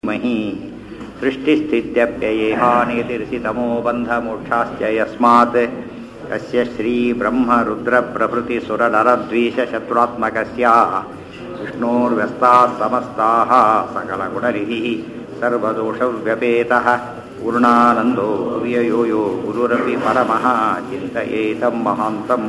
मही सृष्टिस्थित्यप्ययेहानितिर्षितमो बन्धमोक्षाश्च यस्मात् कस्य श्रीब्रह्मरुद्रप्रभृतिसुरनरद्वीषशत्रुरात्मकस्य विष्णोर्व्यस्ताः समस्ताः सकलगुणरिः सर्वदोषव्यपेतः पूर्णानन्दो व्ययो यो गुरुरपि परमः ಚಿಂತೆಯೇತಂ ಮಹಾಂತಂ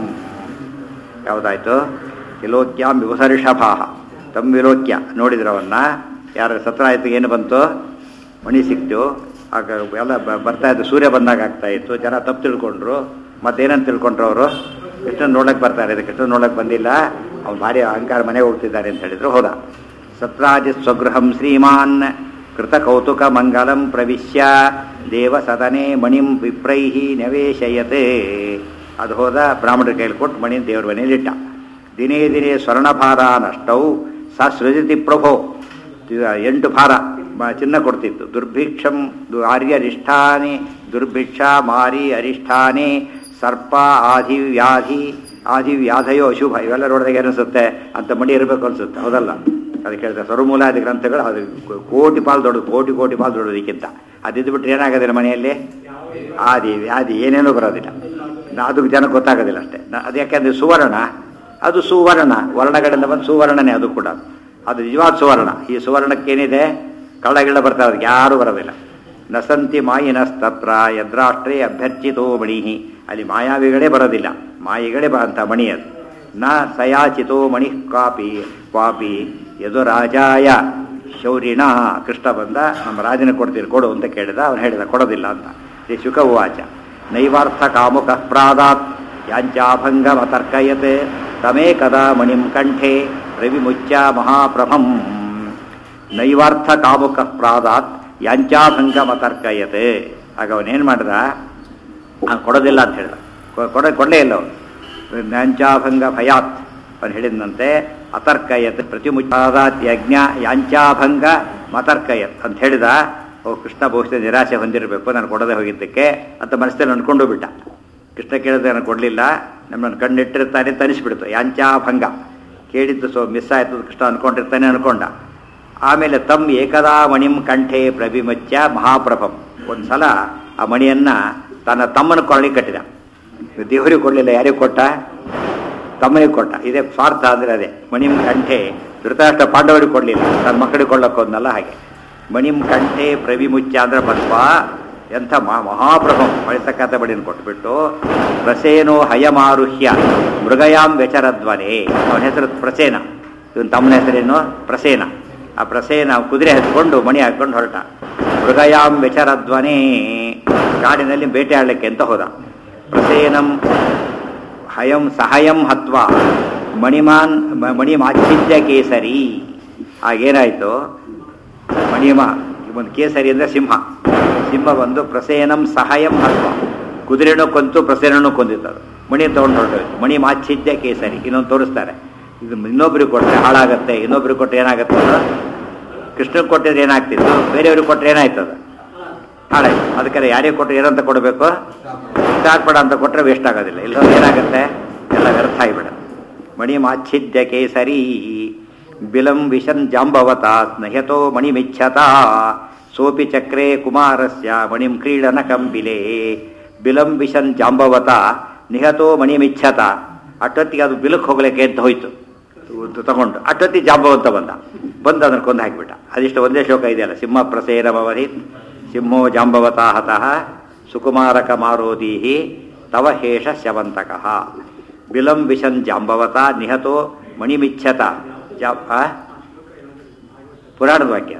ಯಾವುದಾಯ್ತು ವಿಲೋಕ್ಯಾಂ ವಿಭಸರಿಷಭಾಹ ತಮ್ಮ ವಿಲೋಕ್ಯ ನೋಡಿದ್ರವನ್ನ ಯಾರ ಸತ್ರ ಆಯ್ತು ಏನು ಬಂತು ಮಣಿ ಸಿಕ್ತು ಆಗ ಎಲ್ಲ ಬ- ಬರ್ತಾ ಇದ್ದು ಸೂರ್ಯ ಬಂದಾಗ ಆಗ್ತಾ ಇತ್ತು ಜನ ತಪ್ಪು ತಿಳ್ಕೊಂಡ್ರು ಮತ್ತೇನಂತ ತಿಳ್ಕೊಂಡ್ರು ಅವರು ಕೃಷ್ಣನ್ ನೋಡಕ್ಕೆ ಬರ್ತಾರೆ ಇದು ಕೃಷ್ಣನ್ ನೋಡಕ್ಕೆ ಬಂದಿಲ್ಲ ಅವ್ನು ಭಾರಿ ಅಹಂಕಾರ ಮನೆಗೆ ಹೋಗ್ತಿದ್ದಾರೆ ಅಂತ ಹೇಳಿದ್ರು ಹೋದ ಸತ್ರಾಜಿ ಸ್ವಗೃಹಂ ಶ್ರೀಮಾನ್ ಕೃತ ಕೌತುಕ ಮಂಗಲಂ ಪ್ರವಿಶ್ಯ ದೇವ ಸದನೆ ಮಣಿಂ ವಿಪ್ರೈಹಿ ನವೇಶಯತೆ ಅದು ಹೋದ ಬ್ರಾಹ್ಮಣರ ಕೈಲಿ ಕೊಟ್ಟು ಮಣಿ ದೇವ್ರ ಮನೆಯಲ್ಲಿ ಇಟ್ಟ ದಿನೇ ದಿನೇ ಸ್ವರ್ಣಭಾರ ನಷ್ಟೌ ಸ ಸೃಜತಿ ಪ್ರಭೋ ಇದು ಎಂಟು ಭಾರ ಮ- ಚಿನ್ನ ಕೊಡ್ತಿತ್ತು ದುರ್ಭಿಕ್ಷಂ ದು- ಆರ್ಯರಿಷ್ಠಾನಿ ದುರ್ಭಿಕ್ಷ ಮಾರಿ ಅರಿಷ್ಠಾನಿ ಸರ್ಪ ಆದಿ ವ್ಯಾಧಿ ಆದಿ ವ್ಯಾಧಯೋ ಅಶುಭ ಇವೆಲ್ಲ ನೋಡಿದಾಗ ಏನಿಸುತ್ತೆ ಅಂತ ಮಣಿ ಇರಬೇಕು ಅನ್ಸುತ್ತೆ ಹೌದಲ್ಲ ಅದಕ್ಕೆ ಹೇಳ್ತಾರೆ ಸರ್ವಮೂಲಾದಿ ಗ್ರಂಥಗಳು ಅದು ಕೋ- ಕೋಟಿ ಪಾಲು ದೊಡ್ಡದು ಕೋಟಿ ಕೋಟಿ ಪಾಲು ದೊಡ್ಡದಕ್ಕಿಂತ ಅದಿದ್ದು ಬಿಟ್ಟರೆ ಏನಾಗೋದಿಲ್ಲ ಮನೆಯಲ್ಲಿ ಆದಿ ವ್ಯಾಧಿ ಏನೇನೂ ಬರೋದಿಲ್ಲ ನಾ- ಅದು ಜನಕ್ಕೆ ಗೊತ್ತಾಗೋದಿಲ್ಲ ಅಷ್ಟೇ ನಾ- ಅದು ಯಾಕೆಂದ್ರೆ ಸುವರ್ಣ ಅದು ಸುವರ್ಣ ವರ್ಣಗಳಿಂದ ಬಂದು ಸುವರ್ಣನೇ ಅದು ಕೂಡ ಅದು ನಿಜವಾದ ಸುವರ್ಣ ಈ ಸುವರ್ಣಕ್ಕೇನಿದೆ ಕಳ್ಳ ಗಿಳ್ಳ ಬರ್ತಾರೆ ಅದಕ್ಕೆ ಯಾರೂ ಬರೋದಿಲ್ಲ ನಸಂತಿ ಮಾಯಿನಸ್ತತ್ರ ಯದ್ರಾಷ್ಟ್ರೇ ಅಭ್ಯರ್ಚಿತೋ ಮಣಿ ಅಲ್ಲಿ ಮಾಯಾವಿಗಳೇ ಬರೋದಿಲ್ಲ ಮಾಯಿಗಳೇ ಬ ಅಂತ ಮಣಿ ಅದು ನ ಸಯಾಚಿತೋ ಮಣಿ ಕಾಪಿ ಕ್ವಾಪಿ ಯದು ರಾಜಾಯ ಶೌರಿಣ ಕೃಷ್ಣ ಬಂದ ನಮ್ಮ ರಾಜನ ಕೊಡ್ತೀರಿ ಕೊಡು ಅಂತ ಕೇಳಿದ ಅವನು ಹೇಳಿದ ಕೊಡೋದಿಲ್ಲ ಅಂತ ಶ್ರೀ ಶುಕ ಉವಾಚ ನೈವಾರ್ಥ ಕಾಮುಕ ಪ್ರಾದಾತ್ ಯಾಂಚಾಭಂಗಮತರ್ಕಯತ್ ತಮೇಕದಾ ಮಣಿಂ ಕಂಠೆ ರವಿಮುಚ್ಚ ಮಹಾಪ್ರಭಂ ನೈವಾರ್ಥ ಕಾಮುಕ ಪ್ರಾದಾತ್ ಯಾಂಚಾಭಂಗಮತರ್ಕಯತ್ ಆಗ ಅವನೇನು ಮಾಡಿದ ಅವ್ನು ಕೊಡೋದಿಲ್ಲ ಅಂತ ಹೇಳಿದ ಕೊ- ಕೊಡ ಕೊಡಲೇ ಇಲ್ಲ ಅವನು ಯಾಂಚಾಭಂಗ ಭಯಾತ್ ಅವನು ಹೇಳಿದಂತೆ ಅತರ್ಕಯತ್ ಪ್ರತಿಮುಚ್ಚಾದಾತ್ ಯಜ್ಞ ಯಾಂಚಾಭಂಗ ಮತರ್ಕಯತ್ ಅಂತ ಹೇಳಿದ ಓ ಕೃಷ್ಣ ಬಹುಶಃ ನಿರಾಶೆ ಹೊಂದಿರಬೇಕು ನಾನು ಕೊಡದೆ ಹೋಗಿದ್ದಕ್ಕೆ ಅಂತ ಮನಸ್ಸಲ್ಲಿ ಅನ್ಕೊಂಡು ಬಿಟ್ಟ ಕೃಷ್ಣ ಕೇಳಿದ್ರೆ ನಾನು ಕೊಡಲಿಲ್ಲ ನಮ್ಮನ್ನು ಕಣ್ಣಿಟ್ಟಿರ್ತಾನೆ ಅಂತ ಅನಿಸ್ಬಿಡ್ತು ಯಾಂಚಾಭಂಗ ಕೇಳಿದ್ದು ಸೊ ಮಿಸ್ ಆಯ್ತು ಅಂತ ಕೃಷ್ಣ ಅನ್ಕೊಂಡಿರ್ತಾನೆ ಅನ್ಕೊಂಡ ಆಮೇಲೆ ತಮ್ ಏಕದಾ ಮಣಿಂ ಕಂಠೆ ಪ್ರಭಿಮಚ್ಚ ಮಹಾಪ್ರಭಂ ಒಂದು ಸಲ ಆ ಮಣಿಯನ್ನ ತನ್ನ ತಮ್ಮನ ಕೊಳ್ಳಿ ಕಟ್ಟಿದ ದೇವರಿಗೆ ಕೊಡಲಿಲ್ಲ ಯಾರಿಗೆ ಕೊಟ್ಟ ತಮ್ಮನಿಗೆ ಕೊಟ್ಟ ಇದೇ ಸ್ವಾರ್ಥ ಅಂದ್ರೆ ಅದೇ ಮಣಿಂ ಕಂಠೆ ಧೃತರಾಷ್ಟ್ರ ಪಾಂಡವರಿಗೆ ಕೊಡಲಿಲ್ಲ ತನ್ನ ಮಕ್ಕಳಿಗೆ ಕೊಳ್ಳಕ್ಕೋದ್ನಲ್ಲ ಹಾಗೆ ಮಣಿಂ ಕಂಠೆ ಪ್ರವಿಮುಚ್ಚ ಅಂದ್ರೆ ಬತ್ವ ಎಂಥ ಮಹಾ ಮಹಾಪ್ರಭಂ ಬಳಸಕ್ಕಂಥ ಬಡಿನ ಕೊಟ್ಬಿಟ್ಟು ಪ್ರಸೇನೋ ಹಯಮಾರುಹ್ಯ ಮೃಗಯಾಂ ವ್ಯಚರಧ್ವನೆ ಅವನ ಹೆಸರು ಪ್ರಸೇನ ಇವನ್ ತಮ್ಮನ ಹೆಸರೇನು ಪ್ರಸೇನ ಆ ಪ್ರಸೇನ ಕುದುರೆ ಹತ್ಕೊಂಡು ಮಣಿ ಹಾಕೊಂಡು ಹೊರಟ ಮೃಗಯಾಂ ವ್ಯಚರಧ್ವನೇ ಕಾಡಿನಲ್ಲಿ ಬೇಟೆಯಾಡಲಿಕ್ಕೆ ಅಂತ ಹೋದ ಪ್ರಸೇನಂ ಹಯಂ ಸಹಯಂ ಹತ್ವ ಮಣಿಮಾನ್ ಮ- ಮಣಿಮಾಚ್ಛಿದ್ಯ ಕೇಸರಿ ಆಗೇನಾಯ್ತು ಮಣಿಮ ಒಂದು ಕೇಸರಿ ಅಂದ್ರೆ ಸಿಂಹ ಸಿಂಹ ಬಂದು ಪ್ರಸೇನಂ ಸಹಾಯಂ ಹತ್ವ ಕುದುರೆನೂ ಕೊಂತು ಪ್ರಸೇನೂ ಕೊಂದಿತ್ತು ಮಣಿ ತಗೊಂಡು ಹೊರಟೋಯ್ತು ಮಣಿ ಮಾಚ್ಛಿದ್ಯ ಕೇಸರಿ ಇನ್ನೊಂದು ತೋರಿಸ್ತಾರೆ ಇದು ಇನ್ನೊಬ್ರಿಗೆ ಕೊಟ್ಟರೆ ಹಾಳಾಗತ್ತೆ ಇನ್ನೊಬ್ರಿಗೆ ಕೊಟ್ಟರೆ ಏನಾಗುತ್ತೆ ಅದು ಕೃಷ್ಣಗೆ ಕೊಟ್ಟಿದ್ರೆ ಏನಾಗ್ತಿತ್ತು ಬೇರೆಯವ್ರಿಗೆ ಕೊಟ್ಟರೆ ಏನಾಯ್ತದ ಹಾಳಾಯ್ತು ಅದಕ್ಕೆ ಯಾರಿಗೆ ಕೊಟ್ಟರೆ ಏನಂತ ಕೊಡಬೇಕು ಕೃಷ್ಣಾರ್ಪಣ ಅಂತ ಕೊಟ್ಟರೆ ವೇಸ್ಟ್ ಆಗೋದಿಲ್ಲ ಇಲ್ಲ ಏನಾಗುತ್ತೆ ಎಲ್ಲ ವ್ಯರ್ಥ ಆಗಿಬಿಡ ಮಣಿ ಮಾಚ್ಛಿದ್ಯ ಕೇಸರಿ ಬಿಲಂ ವಿಶನ್ ಜಾಂಬವತ ಸ್ನಹ್ಯತೋ ಮಣಿಮಿಚ್ಛತ ಸೋಪಿ ಚಕ್ರೆ ಕುಮಾರಸ್ಯ ಮಣಿಂ ಕ್ರೀಡನ ಕಂಬಿಲೆ ಬಿಲಂ ವಿಶನ್ ಜಾಂಬವತ ನಿಹತೋ ಮಣಿಮಿಚ್ಛತ ಅಷ್ಟೊತ್ತಿಗೆ ಅದು ಬಿಲಕ್ಕೆ ಹೋಗ್ಲಿಕ್ಕೆ ಅಂತ ಹೋಯ್ತು ಇದು ತಗೊಂಡು ಅಷ್ಟೊತ್ತಿ ಜಾಂಬವಂತ ಬಂದ ಬಂದು ಅದನ್ನು ಕೊಂದು ಹಾಕಿಬಿಟ್ಟ ಅದಿಷ್ಟು ಒಂದೇ ಶ್ಲೋಕ ಇದೆಯಲ್ಲ ಸಿಂಹ ಪ್ರಸೇನಮವಧಿ ಸಿಂಹೋ ಜಾಂಬವತಾ ಹತಃ ಸುಕುಮಾರಕ ಮಾರೋದೀಹಿ ತವ ಹೇಷ ಶವಂತಕಃ ಬಿಲಂ ವಿಶನ್ ಜಾಂಬವತ ನಿಹತೋ ಮಣಿಮಿಚ್ಛತ ಜಾ ಆ? ಪುರಾಣದ ವಾಕ್ಯ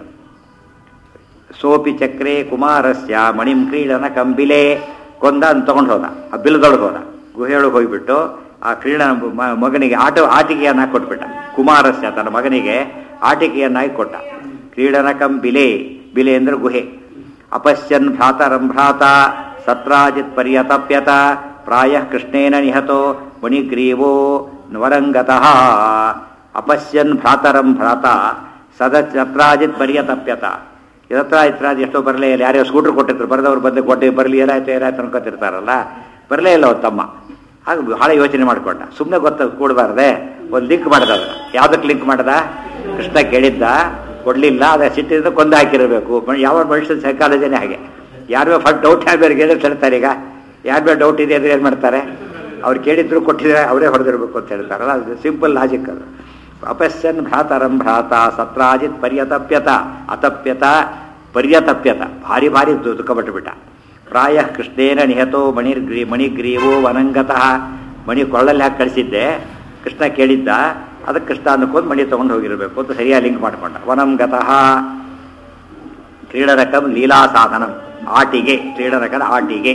ಸೋಪಿ ಚಕ್ರೆ ಕುಮಾರಸ್ಯ ಮಣಿಂ ಕ್ರೀಡನ ಕಂಬಿಲೆ ಕೊಂದ ಅಂತ ತಗೊಂಡು ಹೋದ ಆ ಬಿಲ್ದೊಳಗೆ ಹೋದ ಗುಹೆಯೊಳಗೆ ಹೋಗ್ಬಿಟ್ಟು ಆ ಕ್ರೀಡನ ಮ- ಮಗನಿಗೆ ಆಟ ಆಟಿಕೆಯನ್ನ ಕೊಟ್ಬಿಟ್ಟ ಕುಮಾರಸ್ಯ ತನ್ನ ಮಗನಿಗೆ ಆಟಿಕೆಯನ್ನಾಗಿ ಕೊಟ್ಟ ಕ್ರೀಡನ ಕಂಬಿಲೆ ಬಿಲೆ ಅಂದ್ರೆ ಗುಹೆ ಅಪಶ್ಯನ್ ಭ್ರಾತರಂ ಭ್ರಾತ ಸತ್ರಾಜಿತ್ ಪರ್ಯತಪ್ಯತ ಪ್ರಾಯ ಕೃಷ್ಣೇನ ನಿಹತೋ ಮಣಿಗ್ರೀವೋ ವರಂಗತಃ ಅಪಶ್ಯನ್ ಭ್ರಾತರಂ ಭ್ರಾತ ಸದ ಸತ್ರಾಜಿತ್ ಪರ್ಯತಪ್ಯತ ಇದತ್ರ ಇತ್ರಾಜ್ ಎಷ್ಟೋ ಬರಲೇ ಇಲ್ಲ ಯಾರ್ಯಾರು ಸ್ಕೂಟ್ರ್ ಕೊಟ್ಟಿರ್ತಾರೆ ಬರೆದವ್ರು ಬಂದು ಕೊಟ್ಟು ಬರಲಿ ಏನಾಯ್ತು ಏನಾಯ್ತು ಅನ್ಕೋತಿರ್ತಾರಲ್ಲ ಬರಲೇ ಇಲ್ಲ ಅವ್ರ ತಮ್ಮ ಹಾಗೆ ಬಹಳ ಯೋಚನೆ ಮಾಡ್ಕೊಂಡ ಸುಮ್ಮನೆ ಗೊತ್ತ ಕೂಡಬಾರ್ದೆ ಒಂದು ಲಿಂಕ್ ಮಾಡ್ದ ಅದನ್ನ ಯಾವುದಕ್ಕೆ ಲಿಂಕ್ ಮಾಡ್ದ ಕೃಷ್ಣ ಕೇಳಿದ್ದ ಕೊಡಲಿಲ್ಲ ಅದೇ ಸಿಟ್ಟಿಂದ ಕೊಂದು ಹಾಕಿರಬೇಕು ಮ- ಯಾವ ಮನುಷ್ಯನ ಸೈಕಾಲಜಿನೇ ಹಾಗೆ ಯಾರು ಫಸ್ಟ್ ಡೌಟ್ ಯಾರು ಕೇಳಿ ಹೇಳ್ತಾರೆ ಈಗ ಯಾರು ಬೇರೆ ಡೌಟ್ ಇದೆ ಅಂದ್ರೆ ಏನು ಮಾಡ್ತಾರೆ ಅವ್ರು ಕೇಳಿದ್ರು ಕೊಟ್ಟಿದ್ದಾರೆ ಅವರೇ ಹೊಡೆದಿರ್ಬೇಕು ಅಂತ ಹೇಳ್ತಾರಲ್ಲ ಅದು ಸಿಂಪಲ್ ಲಾಜಿಕ್ ಅದು ಅಪಶ್ಯನ್ ಭ್ರಾತರಂ ಭ್ರಾತ ಸತ್ರಾಜಿತ್ ಪರ್ಯತಪ್ಯತ ಅತಪ್ಯತ ಪರ್ಯತಪ್ಯತ ಭಾರಿ ಭಾರಿ ದು- ದುಃಖ ಪಟ್ಟುಬಿಟ್ಟ ಪ್ರಾಯ ಕೃಷ್ಣೇನ ನಿಹತೋ ಮಣಿರ್ಗ್ರೀ ಮಣಿಗ್ರೀವೋ ವನಂಗತಃ ಮಣಿ ಕೊಳ್ಳಲ್ಲಿ ಹಾಕಿ ಕಳಿಸಿದ್ದೆ ಕೃಷ್ಣ ಕೇಳಿದ್ದ ಅದಕ್ಕೆ ಕೃಷ್ಣ ಅನ್ನಕ್ಕೊಂದು ಮಣಿ ತೊಗೊಂಡು ಹೋಗಿರಬೇಕು ಅಂತ ಸರಿಯಾಗಿ ಲಿಂಕ್ ಮಾಡ್ಕೊಂಡ ವನಂಗತಃ ಕ್ರೀಡರಕಂ ಲೀಲಾ ಸಾಧನಂ ಆಟಿಗೆ ಕ್ರೀಡರಕದ ಆಟಿಗೆ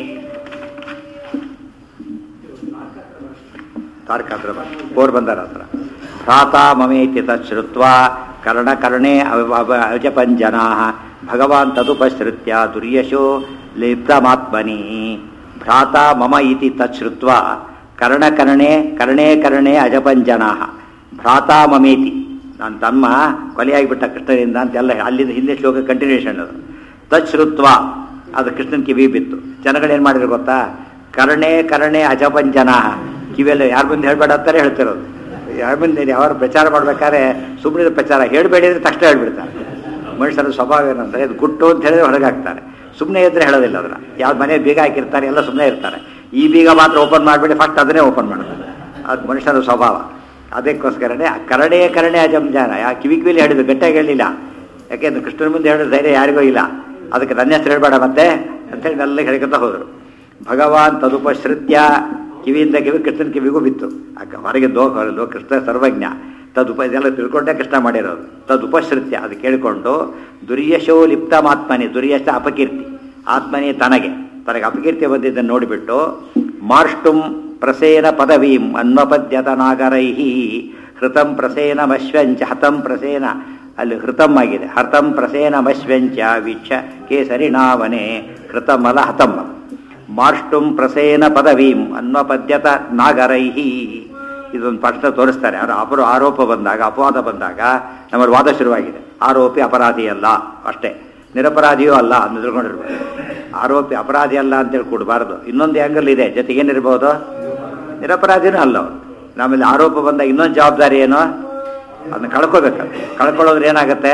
ತಾರ್ಕಾತ್ರ ಪೋರ್ಬಂದರ್ ಹತ್ರ ಭ್ರಾತಾ ಮಮೇತಿ ತಶ್ರುತ್ವ ಕರ್ಣಕರ್ಣೆ ಅಜಪಂಜನಾ ಭಗವಾನ್ ತದುಪಶ್ರುತ್ಯ ದುರ್ಯಶೋ ಲಿಪ್ತಮಾತ್ಮನಿ ಭ್ರಾತಾ ಮಮ ಇತಿ ತಚ್ಛ್ರುತ್ವ ಕರ್ಣಕರ್ಣೆ ಕರ್ಣೇ ಕರ್ಣೆ ಅಜಪಂಜನಾ ಭ್ರಾತಾ ಮಮೇತಿ ನನ್ನ ತಮ್ಮ ಕೊಲೆಯಾಗಿಬಿಟ್ಟ ಕೃಷ್ಣನಿಂದ ಅಂತೆಲ್ಲ ಅಲ್ಲಿಂದ ಹಿಂದೆ ಶ್ಲೋಕ ಕಂಟಿನ್ಯೂಷನ್ ಅದು ತಚ್ಛ್ರುತ್ವ ಅದು ಕೃಷ್ಣನ ಕಿವಿ ಬಿತ್ತು ಜನಗಳೇನು ಮಾಡಿದ್ರು ಗೊತ್ತಾ ಕರ್ಣೆ ಕರ್ಣೆ ಅಜಪಂಜನ ಕಿವಿಯಲ್ಲ ಯಾರು ಬಂದು ಹೇಳ್ಬೇಡ ಅಂತಾರೆ ಹೇಳ್ತಿರೋದು ಯಾರು ಬಂದು ಯಾರು ಪ್ರಚಾರ ಮಾಡ್ಬೇಕಾದ್ರೆ ಸುಮ್ಮನೆ ಪ್ರಚಾರ ಹೇಳಬೇಡಿ ಅಂದ್ರೆ ತಕ್ಷಣ ಹೇಳ್ಬಿಡ್ತಾರೆ ಮನುಷ್ಯರ ಸ್ವಭಾವ ಏನಂತಾರೆ ಇದು ಗುಟ್ಟು ಅಂತ ಹೇಳಿದ್ರೆ ಹೊರಗಾಕ್ತಾರೆ ಸುಮ್ಮನೆ ಇದ್ರೆ ಹೇಳೋದಿಲ್ಲ ಅದನ್ನ ಯಾವ್ದು ಮನೆ ಬೀಗ ಹಾಕಿರ್ತಾರೆ ಎಲ್ಲ ಸುಮ್ಮನೆ ಇರ್ತಾರೆ ಈ ಬೀಗ ಮಾತ್ರ ಓಪನ್ ಮಾಡಿಬಿಡಿ ಫಸ್ಟ್ ಅದನ್ನೇ ಓಪನ್ ಮಾಡ್ತಾರೆ ಅದು ಮನುಷ್ಯನ ಸ್ವಭಾವ ಅದಕ್ಕೋಸ್ಕರನೇ ಕರಡೆ ಕರಡೆ ಅಜಂಜಾನ ಯಾ ಕಿವಿ ಕಿವಿಲಿ ಹೇಳಿದ್ರು ಗಟ್ಟಿಯಾಗಿ ಹೇಳಿಲ್ಲ ಯಾಕೆಂದ್ರೆ ಕೃಷ್ಣನ ಮುಂದೆ ಹೇಳಿದ್ರೆ ಧೈರ್ಯ ಯಾರಿಗೂ ಇಲ್ಲ ಅದಕ್ಕೆ ನನ್ನ ಹೆಸರು ಹೇಳ್ಬೇಡ ಮತ್ತೆ ಅಂತೇಳಿ ಎಲ್ಲ ಹೇಳ್ಕೊತ ಹೋದರು ಭಗವಾನ್ ತದುಪಶ್ರುತ್ಯ ಕಿವಿಯಿಂದ ಕಿವಿ ಕೃಷ್ಣನ ಕಿವಿಗೂ ಬಿತ್ತು ಅಕ್ಕ ಹೊರಗೆ ದೋ ದೋ ಕೃಷ್ಣ ಸರ್ವಜ್ಞ ತದುಪ ಇದೆಲ್ಲ ತಿಳ್ಕೊಂಡೇ ಕೃಷ್ಣ ಮಾಡಿರೋದು ತದುಪಶ್ರುತ್ಯ ಅದು ಕೇಳಿಕೊಂಡು ದುರ್ಯಶೋ ಲಿಪ್ತಮಾತ್ಮನಿ ದುರ್ಯಶ ಅಪಕೀರ್ತಿ ಆತ್ಮನಿ ತನಗೆ ತನಗೆ ಅಪಕೀರ್ತಿ ಬಂದಿದ್ದನ್ನು ನೋಡಿಬಿಟ್ಟು ಮಾರ್ಷ್ಟುಂ ಪ್ರಸೇನ ಪದವೀಂ ಅನ್ವಪದ್ಯತ ನಾಗರೈಹಿ ಹೃತಂ ಪ್ರಸೇನ ಮಶ್ವಂಚ ಹತಂ ಪ್ರಸೇನ ಅಲ್ಲಿ ಹೃತಂ ಆಗಿದೆ ಹತಂ ಪ್ರಸೇನ ಮಶ್ವಂಚ ವೀಕ್ಷ ಕೇಸರಿಣಾವನೆ ಹೃತಮಲ ಹತಂ ಮಾರ್ಷ್ಟುಂ ಪ್ರಸೇನ ಪದವೀಂ ಅನ್ವಪದ್ಯತ ನಾಗರೈಹಿ ಇದೊಂದು ಪ್ರಶ್ನೆ ತೋರಿಸ್ತಾರೆ ಅವರ ಅಪರ ಆರೋಪ ಬಂದಾಗ ಅಪವಾದ ಬಂದಾಗ ನಮ್ಮಲ್ಲಿ ವಾದ ಶುರುವಾಗಿದೆ ಆರೋಪಿ ಅಪರಾಧಿ ಅಲ್ಲ ಅಷ್ಟೇ ನಿರಪರಾಧಿಯೂ ಅಲ್ಲ ಅಂತ ತಿಳ್ಕೊಂಡಿರ್ಬೇಕು ಆರೋಪಿ ಅಪರಾಧಿ ಅಲ್ಲ ಅಂತೇಳಿ ಕೊಡಬಾರ್ದು ಇನ್ನೊಂದು ಆ್ಯಂಗಲ್ ಇದೆ ಜೊತೆಗೆ ಏನಿರ್ಬೋದು ನಿರಪರಾಧಿನೂ ಅಲ್ಲ ಅವನು ನಮ್ಮಲ್ಲಿ ಆರೋಪ ಬಂದಾಗ ಇನ್ನೊಂದು ಜವಾಬ್ದಾರಿ ಏನು ಅದನ್ನ ಕಳ್ಕೋಬೇಕು ಕಳ್ಕೊಳ್ಳೋದ್ರೆ ಏನಾಗುತ್ತೆ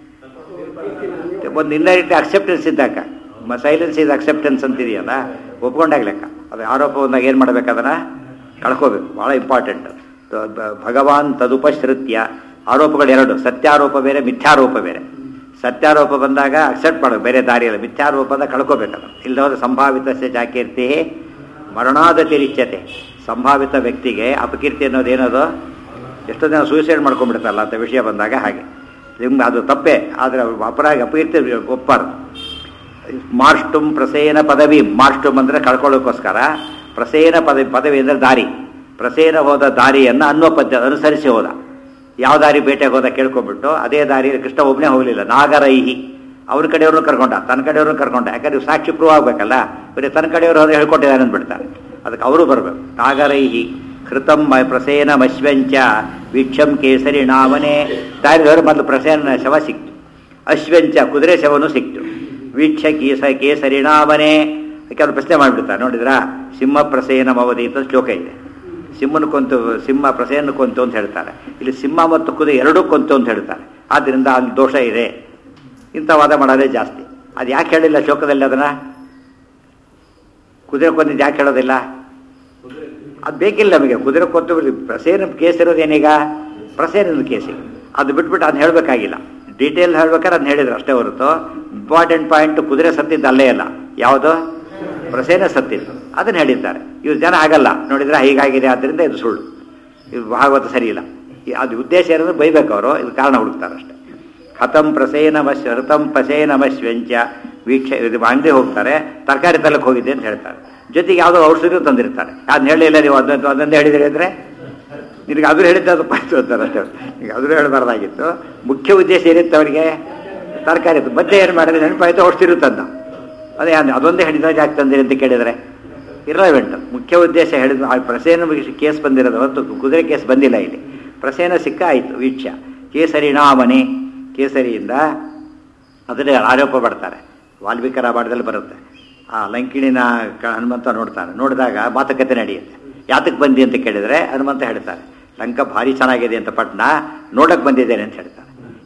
ಒಂದು ಇಂಡೈರೆಕ್ಟ್ ಅಕ್ಸೆಪ್ಟೆನ್ಸ್ ಇದ್ದಾಗ ಸೈಲೆನ್ಸ್ ಇಸ್ ಅಕ್ಸೆಪ್ಟೆನ್ಸ್ ಅಂತಿದೆಯಲ್ಲ ಒಪ್ಕೊಂಡಾಗ ಲೆಕ್ಕ ಅದು ಆರೋಪ ಬಂದಾಗ ಏನು ಮಾಡ್ಬೇಕು ಅದನ್ನು ಕಳ್ಕೋಬೇಕು ಭಾಳ ಇಂಪಾರ್ಟೆಂಟ್ ಭಗವಾನ್ ತದುಪಶ್ರುತ್ಯ ಆರೋಪಗಳು ಎರಡು ಸತ್ಯಾರೋಪ ಬೇರೆ ಮಿಥ್ಯಾರೋಪ ಬೇರೆ ಸತ್ಯಾರೋಪ ಬಂದಾಗ ಅಕ್ಸೆಪ್ಟ್ ಮಾಡೋದು ಬೇರೆ ದಾರಿಯಲ್ಲ ಮಿಥ್ಯಾರೋಪ ಅಂದಾಗ ಕಳ್ಕೋಬೇಕಲ್ಲ ಇಲ್ಲದ ಸಂಭಾವಿತ ಜಾಕೀರ್ತಿ ಮರಣಾದತಿರಿಚ್ಯತೆ ಸಂಭಾವಿತ ವ್ಯಕ್ತಿಗೆ ಅಪಕೀರ್ತಿ ಅನ್ನೋದು ಏನದು ಎಷ್ಟೋ ಜನ ಸೂಸೈಡ್ ಮಾಡ್ಕೊಂಡ್ಬಿಡ್ತಾರಲ್ಲ ಅಂತ ವಿಷಯ ಬಂದಾಗ ಹಾಗೆ ನಿಮ್ಗೆ ಅದು ತಪ್ಪೇ ಆದರೆ ಅಪರಾಧ ಅಪಕೀರ್ತಿ ಒಪ್ಪಾರ್ದು ಮಾರ್ಷ್ಟುಂ ಪ್ರಸೇನ ಪದವಿ ಮಾರ್ಷ್ಟುಂ ಅಂದರೆ ಕಳ್ಕೊಳ್ಳೋಕ್ಕೋಸ್ಕರ ಪ್ರಸೇನ ಪದವಿ ಪದವಿ ಅಂದರೆ ದಾರಿ ಪ್ರಸೇನ ಹೋದ ದಾರಿಯನ್ನು ಅನ್ನೋ ಪದ್ಯ ಅನುಸರಿಸಿ ಹೋದ ಯಾವ ದಾರಿ ಬೇಟೆಗೆ ಹೋದ ಕೇಳ್ಕೊಂಡ್ಬಿಟ್ಟು ಅದೇ ದಾರಿ ಕೃಷ್ಣ ಒಬ್ಬನೇ ಹೋಗಲಿಲ್ಲ ನಾಗರೈಹಿ ಅವ್ರ ಕಡೆಯವ್ರನ್ನ ಕರ್ಕೊಂಡ ತನ್ನ ಕಡೆಯವ್ರನ್ನ ಕರ್ಕೊಂಡ ಯಾಕಂದ್ರೆ ಸಾಕ್ಷಿ ಪ್ರೂವ್ ಆಗ್ಬೇಕಲ್ಲ ಬರೀ ತನ್ನ ಕಡೆಯವರು ಅವ್ರು ಹೇಳ್ಕೊಟ್ಟಿದ್ದಾರೆ ಅಂದ್ಬಿಡ್ತಾರೆ ಅದಕ್ಕೆ ಅವರು ಬರಬೇಕು ನಾಗರೈಹಿ ಕೃತಂ ಮ- ಪ್ರಸೇನ ಮಶ್ವಂಚ ವೀಕ್ಷಂ ಕೇಸರಿ ನಾಮನೆ ದಾರಿದವರು ಮೊದಲು ಪ್ರಸೇನ ಶವ ಸಿಕ್ತು ಅಶ್ವಂಚ ಕುದುರೆ ಶವನು ಸಿಕ್ತು ವೀಕ್ಷ ಕೇಸ ಕೇಸರಿಣಾಮನೆ ಕೆಲವು ಪ್ರಶ್ನೆ ಮಾಡಿಬಿಡ್ತಾರೆ ನೋಡಿದ್ರಾ ಸಿಂಹ ಪ್ರಸೇನ ಮವದಿ ಅಂತ ಶ್ಲೋಕ ಇದೆ ಸಿಂಹನ ಕೊಂತು ಸಿಂಹ ಪ್ರಸೇನ ಕೊಂತು ಅಂತ ಹೇಳ್ತಾರೆ ಇಲ್ಲಿ ಸಿಂಹ ಮತ್ತು ಕುದುರೆ ಎರಡೂ ಕೊಂತು ಅಂತ ಹೇಳ್ತಾರೆ ಆದ್ದರಿಂದ ಅಲ್ಲಿ ದೋಷ ಇದೆ ಇಂಥ ವಾದ ಮಾಡೋದೇ ಜಾಸ್ತಿ ಅದು ಯಾಕೆ ಹೇಳಿಲ್ಲ ಶ್ಲೋಕದಲ್ಲಿ ಅದನ್ನ ಕುದುರೆ ಕೊಂದಿದ್ದು ಯಾಕೆ ಹೇಳೋದಿಲ್ಲ ಅದು ಬೇಕಿಲ್ಲ ನಮಗೆ ಕುದುರೆ ಕೊಂತು ಪ್ರಸೇನ ಕೇಸ್ ಇರೋದೇನೀಗ ಪ್ರಸೇನದ ಕೇಸಿಗೆ ಅದು ಬಿಟ್ಬಿಟ್ಟು ಅದನ್ನ ಹೇಳಬೇಕಾಗಿಲ್ಲ ಡೀಟೇಲ್ ಹೇಳ್ಬೇಕಾದ್ರೆ ಅದನ್ನ ಹೇಳಿದ್ರು ಅಷ್ಟೇ ಹೊರತು ಇಂಪಾರ್ಟೆಂಟ್ ಪಾಯಿಂಟ್ ಕುದುರೆ ಸತ್ತಿದ್ದು ಅಲ್ಲೇ ಅಲ್ಲ ಯಾವುದು ಪ್ರಸೇನ ಸತ್ತಿದ್ದು ಅದನ್ನ ಹೇಳಿದ್ದಾರೆ ಇವ್ರು ಜನ ಆಗಲ್ಲ ನೋಡಿದ್ರೆ ಹೀಗಾಗಿದೆ ಆದ್ದರಿಂದ ಇದು ಸುಳ್ಳು ಇದು ಭಾಗವತ ಸರಿ ಇಲ್ಲ ಈ- ಅದು ಉದ್ದೇಶ ಏನಂದ್ರೆ ಬೈಬೇಕು ಅವರು ಇದು ಕಾರಣ ಹುಡುಕ್ತಾರೆ ಅಷ್ಟೇ ಹತಂ ಪ್ರಸೇನಮಶ್ ಹೃತಂ ಪ್ರಸೇನಮಶ್ವಂಚ ವೀಕ್ಷ ಇದು ಅಂಗಡಿ ಹೋಗ್ತಾರೆ ತರಕಾರಿ ತಲಕ್ಕೆ ಹೋಗಿದ್ದೆ ಅಂತ ಹೇಳ್ತಾರೆ ಜೊತೆಗೆ ಯಾವುದೋ ಔಷಧಿ ತಂದಿರ್ತಾರೆ ಅದನ್ನ ಹೇಳಿಲ್ಲ ನೀವು ಅದನ್ನ ಅದೊಂದು ಹೇಳಿದ್ರಿ ಅಂದರೆ ನಿನಗೆ ಅದು ಹೇಳಿದ್ದೆ ಅದು ಪಾಯ್ತು ಅಂತಾರೆ ಅಷ್ಟೇ ಈಗ ಅದು ಹೇಳಬಾರ್ದಾಗಿತ್ತು ಮುಖ್ಯ ಉದ್ದೇಶ ಏನಿತ್ತು ಅವರಿಗೆ ತರಕಾರಿ ಇತ್ತು ಮಧ್ಯೆ ಏನು ಮಾಡಿದ್ರೆ ನೆನಪಾಯ್ತು ಔಷಧಿ ಇರುತ್ತಂದ ಅದೇ ಅದ್- ಅದೊಂದೇ ಹೇಳಿದ್ರೆ ಯಾಕೆ ತಂದಿರಿ ಅಂತ ಕೇಳಿದರೆ ಇರಲೆವೆಂಟ್ ಮುಖ್ಯ ಉದ್ದೇಶ ಹೇಳಿದ ಆ ಪ್ರಸೇನ ಕೇಸ್ ಬಂದಿರೋದು ಹೊರತು ಕುದುರೆ ಕೇಸ್ ಬಂದಿಲ್ಲ ಇಲ್ಲಿ ಪ್ರಸೇನ ಸಿಕ್ಕ ಆಯಿತು ವೀಕ್ಷ ಕೇಸರಿಣಾಮನೆ ಕೇಸರಿಯಿಂದ ಅದನ್ನೇ ಆರೋಪ ಪಡ್ತಾರೆ ವಾಲ್ಮೀಕಿ ರಾಮಾಯಣದಲ್ಲಿ ಬರುತ್ತೆ ಆ ಲಂಕಿಣಿನ ಕ- ಹನುಮಂತ ನೋಡ್ತಾನೆ ನೋಡಿದಾಗ ಮಾತುಕತೆ ನಡೆಯುತ್ತೆ ಯಾತಕ್ಕೆ ಬಂದಿ ಅಂತ ಕೇಳಿದರೆ ಹನುಮಂತ ಹೇಳ್ತಾರೆ ಲಂಕ ಭಾರಿ ಚೆನ್ನಾಗಿದೆ ಅಂತ ಪಟ್ನ ನೋಡಕ್ಕೆ ಬಂದಿದ್ದೇನೆ ಅಂತ ಹೇಳ್ತಾರೆ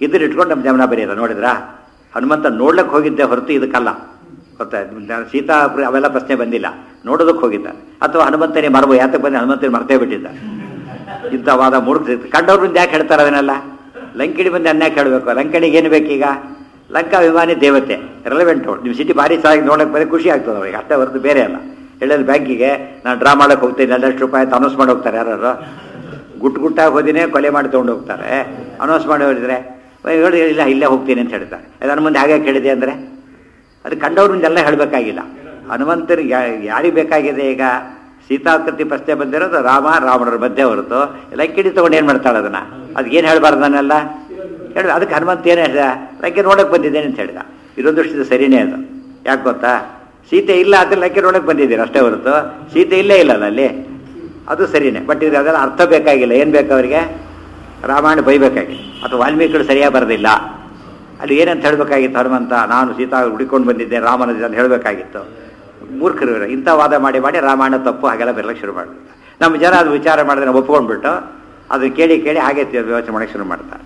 ಇದ್ರ ಇಟ್ಕೊಂಡು ನಮ್ಮ ಜಮನ ಬರೆಯೋದು ನೋಡಿದ್ರಾ ಹನುಮಂತ ನೋಡ್ಲಿಕ್ಕೆ ಹೋಗಿದ್ದೆ ಹೊರತು ಇದಕ್ಕಲ್ಲ ಗೊತ್ತಾ ಸೀತಾ ಅವೆಲ್ಲ ಪ್ರಶ್ನೆ ಬಂದಿಲ್ಲ ನೋಡೋದಕ್ಕೆ ಹೋಗಿದ್ದ ಅಥವಾ ಹನುಮಂತನೇ ಮರಬೋ ಯಾತಕ್ಕೆ ಬಂದು ಹನುಮಂತನೇ ಮರ್ತೇ ಬಿಟ್ಟಿದ್ದ ಯುದ್ಧವಾದ ಮೂರ್ಖ ಕಂಡವ್ರ ಮುಂದೆ ಯಾಕೆ ಹೇಳ್ತಾರೆ ಅದನ್ನೆಲ್ಲ ಲಂಕಿಣಿ ಬಂದು ಅನ್ಯಾಕೆ ಹೇಳಬೇಕು ಲಂಕಣಿಗೆ ಏನು ಬೇಕೀಗ ಲಂಕಾ ವಿಮಾನಿ ದೇವತೆ ರೆಲೆವೆಂಟ್ ನಿಮ್ಮ ಸಿಟಿ ಭಾರಿ ಚೆನ್ನಾಗಿ ನೋಡಕ್ಕೆ ಬರೀ ಖುಷಿ ಆಗ್ತದೆ ಅವ್ರಿಗೆ ಅಷ್ಟೇ ಹೊರತು ಬೇರೆ ಅಲ್ಲ ಹೇಳಿದ್ರೆ ಬ್ಯಾಂಕಿಗೆ ನಾನು ಡ್ರಾ ಮಾಡಕ್ಕೆ ಹೋಗ್ತೀನಿ ಎರಡಷ್ಟು ರೂಪಾಯಿ ಅಂತ ಅನೌನ್ಸ್ ಮಾಡಿ ಹೋಗ್ತಾರೆ ಯಾರು ಗುಟ್ಟು ಗುಟ್ಟಾಗಿ ಹೋದಿನೇ ಕೊಲೆ ಮಾಡಿ ತೊಗೊಂಡು ಹೋಗ್ತಾರೆ ಅನೌನ್ಸ್ ಮಾಡಿ ಹೋಗಿದ್ರೆ ಹೇಳಿ ಇಲ್ಲ ಇಲ್ಲೇ ಹೋಗ್ತೀನಿ ಅಂತ ಹೇಳ್ತಾರೆ ನನ್ನ ಮುಂದೆ ಹಾಗೆ ಕೇಳಿದೆ ಅಂದರೆ ಅದು ಕಂಡವ್ರ ಮುಂದೆಲ್ಲ ಹೇಳಬೇಕಾಗಿಲ್ಲ ಹನುಮಂತರಿಗೆ ಯಾರಿಗೆ ಬೇಕಾಗಿದೆ ಈಗ ಸೀತಾಕೃತಿ ಪ್ರಶ್ನೆ ಬಂದಿರೋದು ರಾಮ ರಾವಣರ ಮಧ್ಯೆ ಹೊರತು ಲಂಕಿಡಿ ತೊಗೊಂಡು ಏನು ಮಾಡ್ತಾಳೆ ಅದನ್ನು ಅದಕ್ಕೆ ಏನು ಹೇಳ್ಬಾರ್ದು ನಾನೆಲ್ಲ ಹೇಳಿ ಅದಕ್ಕೆ ಹನುಮಂತ ಏನು ಹೇಳಿದ ಲಂಕೆ ನೋಡಕ್ಕೆ ಬಂದಿದ್ದೇನೆ ಅಂತ ಹೇಳಿದ ಇದೊಂದು ದೃಷ್ಟಿದ ಸರಿನೇ ಅದು ಯಾಕೆ ಗೊತ್ತಾ ಸೀತೆ ಇಲ್ಲ ಅಂತ ಲಂಕೆ ನೋಡಕ್ಕೆ ಬಂದಿದ್ದೀರಿ ಅಷ್ಟೇ ಹೊರತು ಸೀತೆ ಇಲ್ಲೇ ಇಲ್ಲಲ್ಲ ಅಲ್ಲಿ ಅದು ಸರಿನೇ ಬಟ್ ಇದು ಅದೆಲ್ಲ ಅರ್ಥ ಬೇಕಾಗಿಲ್ಲ ಏನು ಬೇಕು ಅವರಿಗೆ ರಾಮಾಯಣ ಬೈಬೇಕಾಗಿ ಅಥವಾ ವಾಲ್ಮೀಕಿಗಳು ಸರಿಯಾಗಿ ಬರೋದಿಲ್ಲ ಅಲ್ಲಿ ಏನಂತ ಹೇಳಬೇಕಾಗಿತ್ತು ಹನುಮಂತ ನಾನು ಸೀತಾ ಹುಡುಕೊಂಡು ಬಂದಿದ್ದೆ ರಾಮನ ಅಂತ ಹೇಳಬೇಕಾಗಿತ್ತು ಮೂರ್ಖರು ಇವರು ಇಂಥ ವಾದ ಮಾಡಿ ಮಾಡಿ ರಾಮಾಯಣ ತಪ್ಪು ಹಾಗೆಲ್ಲ ಬರಲಿಕ್ಕೆ ಶುರು ಮಾಡ್ತಾರೆ ನಮ್ಮ ಜನ ಅದು ವಿಚಾರ ಮಾಡಿದ್ರೆ ಒಪ್ಕೊಂಡ್ಬಿಟ್ಟು ಅದನ್ನು ಕೇಳಿ ಕೇಳಿ ಹಾಗೆ ಯೋಚನೆ ಮಾಡೋಕ್ಕೆ ಶುರು ಮಾಡ್ತಾರೆ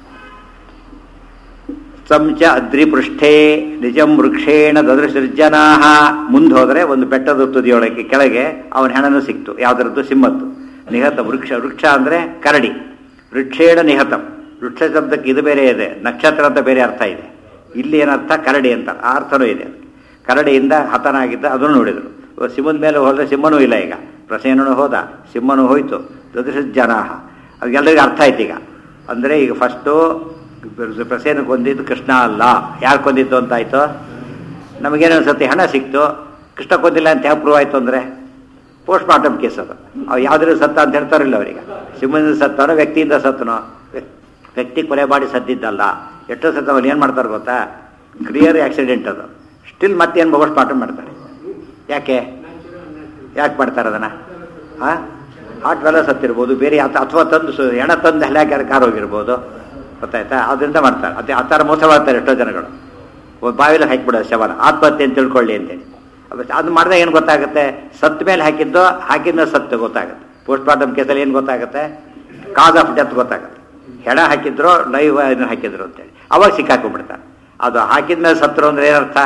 ಸಂಚ ಅದ್ರಿಪೃಷ್ಠೇ ನಿಜಂ ವೃಕ್ಷೇಣ ದದೃಶರ್ಜನಾ ಮುಂದೆ ಹೋದರೆ ಒಂದು ಬೆಟ್ಟದ ತುದಿಯೊಳಗೆ ಕೆಳಗೆ ಅವನ ಹೆಣನು ಸಿಕ್ತು ಯಾವುದರದ್ದು ಸಿಂಹದ್ದು ನಿಹತ ವೃಕ್ಷ ವೃಕ್ಷ ಅಂದರೆ ಕರಡಿ ವೃಕ್ಷೇಣ ನಿಹತಂ ವೃಕ್ಷ ಶಬ್ದಕ್ಕೆ ಇದು ಬೇರೆ ಇದೆ ನಕ್ಷತ್ರ ಅಂತ ಬೇರೆ ಅರ್ಥ ಇದೆ ಇಲ್ಲಿ ಏನರ್ಥ ಕರಡಿ ಅಂತ ಆ ಅರ್ಥನೂ ಇದೆ ಕರಡಿಯಿಂದ ಹತನಾಗಿದ್ದ ಅದನ್ನು ನೋಡಿದರು ಸಿಂಹದ ಮೇಲೆ ಹೋದರೆ ಸಿಂಹನೂ ಇಲ್ಲ ಈಗ ಪ್ರಸೇನೂ ಹೋದ ಸಿಂಹನೂ ಹೋಯ್ತು ದದೃಶ ಜನಾಹ ಅದೆಲ್ಲರಿಗೂ ಅರ್ಥ ಆಯ್ತು ಈಗ ಅಂದರೆ ಈಗ ಫಸ್ಟು ಪ್ರಸೇನ ಕೊಂದಿದ್ದು ಕೃಷ್ಣ ಅಲ್ಲ ಯಾರು ಕೊಂದಿದ್ದು ಅಂತ ಆಯ್ತು ನಮಗೇನು ಅನ್ಸುತ್ತೆ ಹಣ ಸಿಕ್ತು ಕೃಷ್ಣ ಕೊಂದಿಲ್ಲ ಅಂತ ಯಾವ ಪ್ರೂವ್ ಆಯ್ತು ಅಂದರೆ ಪೋಸ್ಟ್ ಮಾರ್ಟಮ್ ಕೇಸ್ ಅದು ಅವು ಯಾವುದ್ರ ಸತ್ತ ಅಂತ ಹೇಳ್ತಾರಿಲ್ಲ ಅವರಿಗೆ ಸಿಂಹದಿಂದ ಸತ್ತನೋ ವ್ಯಕ್ತಿಯಿಂದ ಸತ್ತನೋ ವ್ಯಕ್ತಿ ಕೊಲೆ ಮಾಡಿ ಸತ್ತಿದ್ದಲ್ಲ ಎಷ್ಟೋ ಸತ್ತ ಅವ್ರು ಏನು ಮಾಡ್ತಾರೆ ಗೊತ್ತಾ ಕ್ಲಿಯರ್ ಆಕ್ಸಿಡೆಂಟ್ ಅದು ಸ್ಟಿಲ್ ಮತ್ತೇನು ಪೋಸ್ಟ್ ಮಾರ್ಟಮ್ ಮಾಡ್ತಾರೆ ಯಾಕೆ ಯಾಕೆ ಮಾಡ್ತಾರೆ ಅದನ್ನು ಹಾಂ ಹಾರ್ಟ್ ವೆಲ್ಲ ಸತ್ತಿರ್ಬೋದು ಬೇರೆ ಅಥವಾ ತಂದು ಸು ಹೆಣ ತಂದು ಹಲ್ಯಾಕೆ ಕಾರ್ ಹೋಗಿರ್ಬೋದು ಗೊತ್ತಾಯ್ತಾ ಅದರಿಂದ ಮಾಡ್ತಾರೆ ಅದೇ ಆ ಥರ ಮೋಸ ಮಾಡ್ತಾರೆ ಎಷ್ಟೋ ಜನಗಳು ಬಾವಿಲಿ ಹಾಕಿಬಿಡೋದು ಶವನ ಆತ್ಮಹತ್ಯೆ ಅಂತ ತಿಳ್ಕೊಳ್ಳಿ ಅಂತೇಳಿ ಅದು ಮಾಡಿದಾಗ ಏನು ಗೊತ್ತಾಗುತ್ತೆ ಸತ್ತ ಮೇಲೆ ಹಾಕಿದ್ದು ಹಾಕಿದ ಸತ್ತು ಗೊತ್ತಾಗುತ್ತೆ ಪೋಸ್ಟ್ ಮಾರ್ಟಮ್ ಕೇಸಲ್ಲಿ ಏನು ಗೊತ್ತಾಗುತ್ತೆ ಕಾಸ್ ಆಫ್ ಡೆತ್ ಗೊತ್ತಾಗುತ್ತೆ ಹೆಣ ಹಾಕಿದ್ರು ಲೈವ್ ಇದನ್ನು ಹಾಕಿದ್ರು ಅಂತೇಳಿ ಅವಾಗ ಸಿಕ್ಕಾಕೊಂಡ್ಬಿಡ್ತಾರೆ ಅದು ಹಾಕಿದ ಮೇಲೆ ಸತ್ರು ಅಂದ್ರೆ ಏನರ್ಥ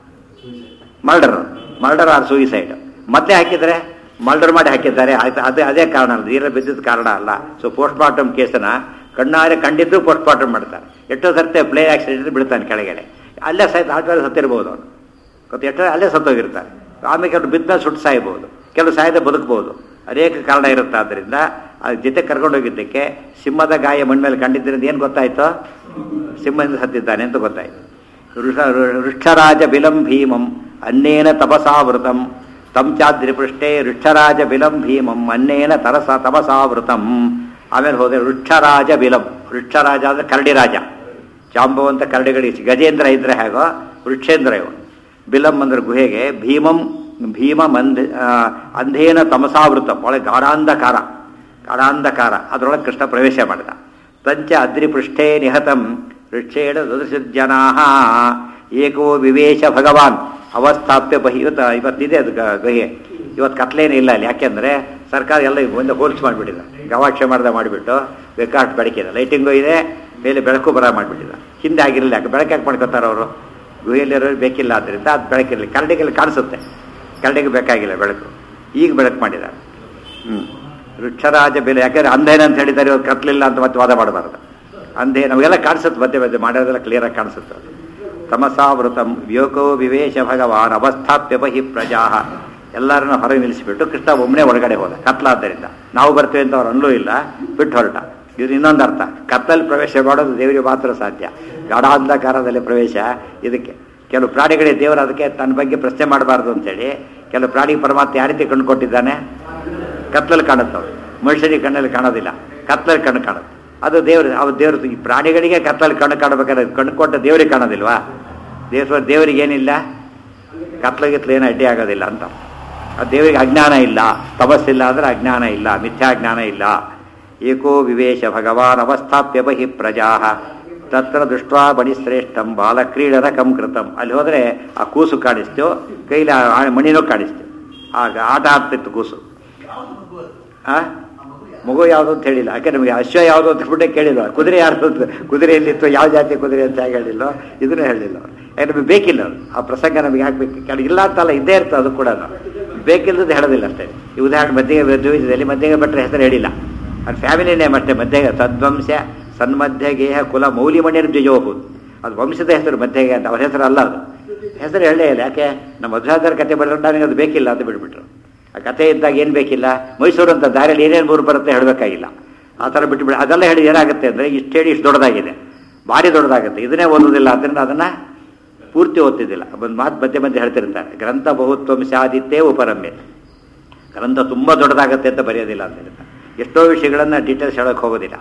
ಮರ್ಡರ್ ಮರ್ಡರ್ ಆರ್ ಸೂಯಿಸೈಡ್ ಮತ್ತೆ ಹಾಕಿದರೆ ಮರ್ಡರ್ ಮಾಡಿ ಹಾಕಿದ್ದಾರೆ ಅದೇ ಅದೇ ಕಾರಣ ಅಲ್ಲ ನೀರಲ್ಲಿ ಬಿದ್ದಿದ್ದ ಕಾರಣ ಅಲ್ಲ ಸೊ ಪೋಸ್ಟ್ ಮಾರ್ಟಮ್ ಕೇಸನ್ನ ಕಣ್ಣಾರೆ ಕಂಡಿದ್ದು ಪೋಸ್ಟ್ ಮಾರ್ಟಮ್ ಮಾಡ್ತಾರೆ ಎಷ್ಟೋ ಸರ್ತೆ ಪ್ಲೇ ಆಕ್ಸಿಡೆಂಟ್ ಬಿಡ್ತಾನೆ ಕೆಳಗಡೆ ಅಲ್ಲೇ ಸಹಿತ ಆಟದಲ್ಲಿ ಸತ್ತಿರ್ಬೋದು ಅವನು ಗೊತ್ತು ಎಷ್ಟೋ ಅಲ್ಲೇ ಸತ್ತೋಗಿರ್ತಾರೆ ಆಮೇಲೆ ಕೆಲವು ಬಿದ್ದ ಸುಟ್ಟು ಸಾಯ್ಬೋದು ಕೆಲವು ಸಾಯದೆ ಬದುಕ್ಬೋದು ಅನೇಕ ಕಾರಣ ಇರುತ್ತೆ ಆದ್ದರಿಂದ ಅದ್ರ ಜೊತೆ ಕರ್ಕೊಂಡೋಗಿದ್ದಕ್ಕೆ ಸಿಂಹದ ಗಾಯ ಮಣ್ಮೇಲೆ ಕಂಡಿದ್ದರಿಂದ ಏನು ಗೊತ್ತಾಯ್ತು ಸಿಂಹದಿಂದ ಸತ್ತಿದ್ದಾನೆ ಅಂತ ಗೊತ್ತಾಯ್ತು ಋಷ ಋಕ್ಷರಾಜ ಬಿಲಂ ಭೀಮಂ ಅನ್ನೇನ ತಪಸಾವೃತಂ ತಂ ಚಾದ್ರಿಪೃಷ್ಠೆ ಋಕ್ಷರಾಜ ಬಿಲಂ ಭೀಮಂ ಅನ್ನೇನ ತರಸ ತಪಸಾವೃತಂ ಆಮೇಲೆ ಹೋದೆ ವೃಕ್ಷರಾಜ ಬಿಲಂ ವೃಕ್ಷರಾಜ ಅಂದರೆ ಕರಡಿ ರಾಜ ಜಾಂಬವಂತ ಕರಡಿಗಳಿಗೆ ಗಜೇಂದ್ರ ಇದ್ರೆ ಹೇಗೋ ವೃಕ್ಷೇಂದ್ರ ಇವನು ಬಿಲಂ ಅಂದ್ರೆ ಗುಹೆಗೆ ಭೀಮಂ ಭೀಮ ಮಂದ ಅಂಧೇನ ತಮಸಾವೃತ ಒಳಗೆ ಗಾಢಾಂಧಕಾರ ಗಾಢಾಂಧಕಾರ ಅದರೊಳಗೆ ಕೃಷ್ಣ ಪ್ರವೇಶ ಮಾಡಿದ ತಂಚ ಅದ್ರಿಪೃಷ್ಠೇ ನಿಹತಂ ವೃಕ್ಷೇಣ ದದೃಶಜ್ಜನಾ ಏಕೋ ವಿವೇಶ ಭಗವಾನ್ ಅವಸ್ಥಾಪ್ಯ ಬಹಿ ಇವತ್ತು ಇವತ್ತಿದೆ ಅದು ಗುಹೆ ಇವತ್ತು ಕತ್ಲೇನೇ ಇಲ್ಲ ಅಲ್ಲಿ ಯಾಕೆಂದರೆ ಸರ್ಕಾರ ಎಲ್ಲ ಒಂದು ಹೋಲ್ಸ್ ಮಾಡಿಬಿಟ್ಟಿದೆ ಗವಾಕ್ಷೆ ಮಾಡ್ದೆ ಮಾಡಿಬಿಟ್ಟು ಬೇಕಾಟ್ ಬೆಳಕಿದೆ ಲೈಟಿಂಗು ಇದೆ ಮೇಲೆ ಬೆಳಕು ಬರ ಮಾಡಿಬಿಟ್ಟಿದ ಹಿಂದೆ ಆಗಿರಲಿಲ್ಲ ಯಾಕೆ ಬೆಳಕು ಯಾಕೆ ಮಾಡ್ಕೊತಾರೆ ಅವರು ಗುಹೆಯಲ್ಲಿರೋರು ಬೇಕಿಲ್ಲ ಆದ್ದರಿಂದ ಅದು ಬೆಳಕಿರಲಿ ಕರಡಿಗೆಲ್ಲ ಕಾಣಿಸುತ್ತೆ ಕರಡಿಗೆ ಬೇಕಾಗಿಲ್ಲ ಬೆಳಕು ಈಗ ಬೆಳಕು ಮಾಡಿದ್ದಾರೆ ಹ್ಞೂ ವೃಕ್ಷರಾಜ ಬೆಲೆ ಯಾಕಂದ್ರೆ ಅಂಧೇನ ಅಂತ ಹೇಳಿದ್ದಾರೆ ಇವ್ರು ಕತ್ಲಿಲ್ಲ ಅಂತ ಮತ್ತೆ ವಾದ ಮಾಡಬಾರ್ದು ಅಂಧೇ ನಮಗೆಲ್ಲ ಕಾಣಿಸುತ್ತೆ ಮಧ್ಯೆ ಮಧ್ಯೆ ಮಾಡೋದೆಲ್ಲ ಕ್ಲಿಯರಾಗಿ ಕಾಣಿಸುತ್ತೆ ತಮಸಾವೃತಂ ವ್ಯೋಕೋ ವಿವೇಶ ಭಗವಾನ್ ಅವಸ್ಥಾಪ್ಯ ಬಹಿ ಪ್ರಜಾ ಎಲ್ಲರನ್ನ ಹೊರಗೆ ನಿಲ್ಲಿಸಿಬಿಟ್ಟು ಕೃಷ್ಣ ಒಮ್ಮನೆ ಒಳಗಡೆ ಹೋದ ಕತ್ಲಾದ್ದರಿಂದ ನಾವು ಬರ್ತೇವೆ ಅಂತ ಅವ್ರು ಅಲ್ಲೂ ಇಲ್ಲ ಬಿಟ್ಟು ಹೊರಟ ಇದು ಇನ್ನೊಂದು ಅರ್ಥ ಕತ್ತಲ್ಲಿ ಪ್ರವೇಶ ಮಾಡೋದು ದೇವರಿಗೆ ಮಾತ್ರ ಸಾಧ್ಯ ಗಾಢಾಂಧಕಾರದಲ್ಲಿ ಪ್ರವೇಶ ಇದಕ್ಕೆ ಕೆಲವು ಪ್ರಾಣಿಗಳಿಗೆ ದೇವರು ಅದಕ್ಕೆ ತನ್ನ ಬಗ್ಗೆ ಪ್ರಶ್ನೆ ಮಾಡಬಾರ್ದು ಅಂತೇಳಿ ಕೆಲವು ಪ್ರಾಣಿ ಪರಮಾತ್ಮ ಯಾವ ರೀತಿ ಕಣ್ಣು ಕೊಟ್ಟಿದ್ದಾನೆ ಕತ್ತಲಲ್ಲಿ ಕಾಣುತ್ತವೆ ಮನುಷ್ಯನಿಗೆ ಕಣ್ಣಲ್ಲಿ ಕಾಣೋದಿಲ್ಲ ಕತ್ತಲಲ್ಲಿ ಕಣ್ಣು ಕಾಣುತ್ತೆ ಅದು ದೇವರು ಅವ ದೇವರು ಈ ಪ್ರಾಣಿಗಳಿಗೆ ಕತ್ತಲಲ್ಲಿ ಕಣ್ಣು ಕಾಣಬೇಕಾದ್ರೆ ಕಣ್ಣು ಕೊಟ್ಟ ದೇವರಿಗೆ ಕಾಣೋದಿಲ್ವಾ ದೇವ ದೇವರಿಗೆ ಏನಿಲ್ಲ ಕತ್ಲಗಿತ್ಲ ಏನು ಅಡ್ಡಿ ಆಗೋದಿಲ್ಲ ಅಂತ ಆ ದೇವರಿಗೆ ಅಜ್ಞಾನ ಇಲ್ಲ ತಪಸ್ಸಿಲ್ಲ ಅಂದರೆ ಅಜ್ಞಾನ ಇಲ್ಲ ಮಿಥ್ಯಾಜ್ಞಾನ ಇಲ್ಲ ಏಕೋ ವಿವೇಶ ಭಗವಾನ್ ಅವಸ್ಥಾಪ್ಯ ಬಹಿ ಪ್ರಜಾ ತತ್ರ ದೃಷ್ಟ್ವಾ ಬಣಿಶ್ರೇಷ್ಠಂ ಬಾಲಕ್ರೀಡರ ಕಂ ಕೃತಂ ಅಲ್ಲಿ ಹೋದರೆ ಆ ಕೂಸು ಕಾಣಿಸ್ತೇವೆ ಕೈಲಿ ಆ ಮಣಿನೂ ಕಾಣಿಸ್ತೇವೆ ಆಗ ಆಟ ಆಡ್ತಿತ್ತು ಕೂಸು ಆ ಮಗು ಯಾವುದು ಅಂತ ಹೇಳಿಲ್ಲ ಯಾಕೆ ನಮಗೆ ಅಶ್ವ ಯಾವುದು ಅಂತ ಬಿಟ್ಟೆ ಕೇಳಿಲ್ಲ ಕುದುರೆ ಯಾರ್ದು ಅಂತ ಕುದುರೆ ಎಲ್ಲಿತ್ತು ಯಾವ ಜಾತಿ ಕುದುರೆ ಅಂತ ಹೇಗೆ ಹೇಳಿಲ್ಲ ಇದನ್ನೇ ಹೇಳಿಲ್ಲ ಅವ್ರು. ಯಾಕೆ ನಮಗೆ ಬೇಕಿಲ್ಲ ಅದು ಆ ಪ್ರಸಂಗ ನಮಗೆ ಯಾಕೆ ಬೇಕು ಕೆಳಗೆ ಇಲ್ಲ ಅಂತಲ್ಲ ಇದ್ದೇ ಇರ್ತದೆ ಅದು ಕೂಡ ಬೇಕಿಲ್ಲದ ಹೇಳೋದಿಲ್ಲ ಅಷ್ಟೇ ಈ ಉದಾಹರಣೆ ಮಧ್ಯೆ ದ್ವಿಜದಲ್ಲಿ ಮಧ್ಯೆ ಭಟ್ರ ಹೆಸರು ಹೇಳಿಲ್ಲ ಅದು ಫ್ಯಾಮಿಲಿ ನೇಮ್ ಅಷ್ಟೇ ಮಧ್ಯೆ ತದ್ವಂಶ ಸನ್ಮಧ್ಯ ಗೇಹ ಕುಲ ಮೌಲಿಮಣಿರ್ ದ್ವಿಜೋಹುದು ಅದು ವಂಶದ ಹೆಸರು ಮಧ್ಯಗೆ ಅಂತ ಅವ್ರ ಹೆಸರು ಅಲ್ಲ ಅದು ಹೆಸರು ಹೇಳೇ ಇಲ್ಲ ಯಾಕೆ ನಮ್ಮ ಮಧ್ವಾಚಾರ ಕತೆ ಬರೆದ್ರೆ ನನಗೆ ಅದು ಬೇಕಿಲ್ಲ ಅಂತ ಬಿಟ್ಬಿಟ್ರು ಆ ಕತೆ ಇದ್ದಾಗ ಏನು ಬೇಕಿಲ್ಲ ಮೈಸೂರು ಅಂತ ದಾರಿಯಲ್ಲಿ ಏನೇನು ಊರು ಬರುತ್ತೆ ಹೇಳಬೇಕಾಗಿಲ್ಲ ಆ ಥರ ಬಿಟ್ಟುಬಿಡಿ ಅದೆಲ್ಲ ಹೇಳಿ ಏನಾಗುತ್ತೆ ಅಂದರೆ ಇಷ್ಟು ಹೇಳಿ ಇಷ್ಟು ದೊಡ್ಡದಾಗಿದೆ ಭಾರಿ ದೊಡ್ಡದಾಗುತ್ತೆ ಇದನ್ನೇ ಓದೋದಿಲ್ಲ ಅದರಿಂದ ಅದನ್ನು ಪೂರ್ತಿ ಓದ್ತಿದ್ದಿಲ್ಲ ಒಂದು ಮಾತು ಮಧ್ಯೆ ಮಧ್ಯೆ ಹೇಳ್ತಿರ್ತಾರೆ ಗ್ರಂಥ ಬಹುತ್ವಂ ಸಾದಿತ್ತೇ ಉಪರಮ್ಯ ಗ್ರಂಥ ತುಂಬ ದೊಡ್ಡದಾಗತ್ತೆ ಅಂತ ಬರೆಯೋದಿಲ್ಲ ಅಂತ ಹೇಳ್ತಾರೆ ಎಷ್ಟೋ ವಿಷಯಗಳನ್ನು ಡೀಟೇಲ್ಸ್ ಹೇಳೋಕೆ ಹೋಗೋದಿಲ್ಲ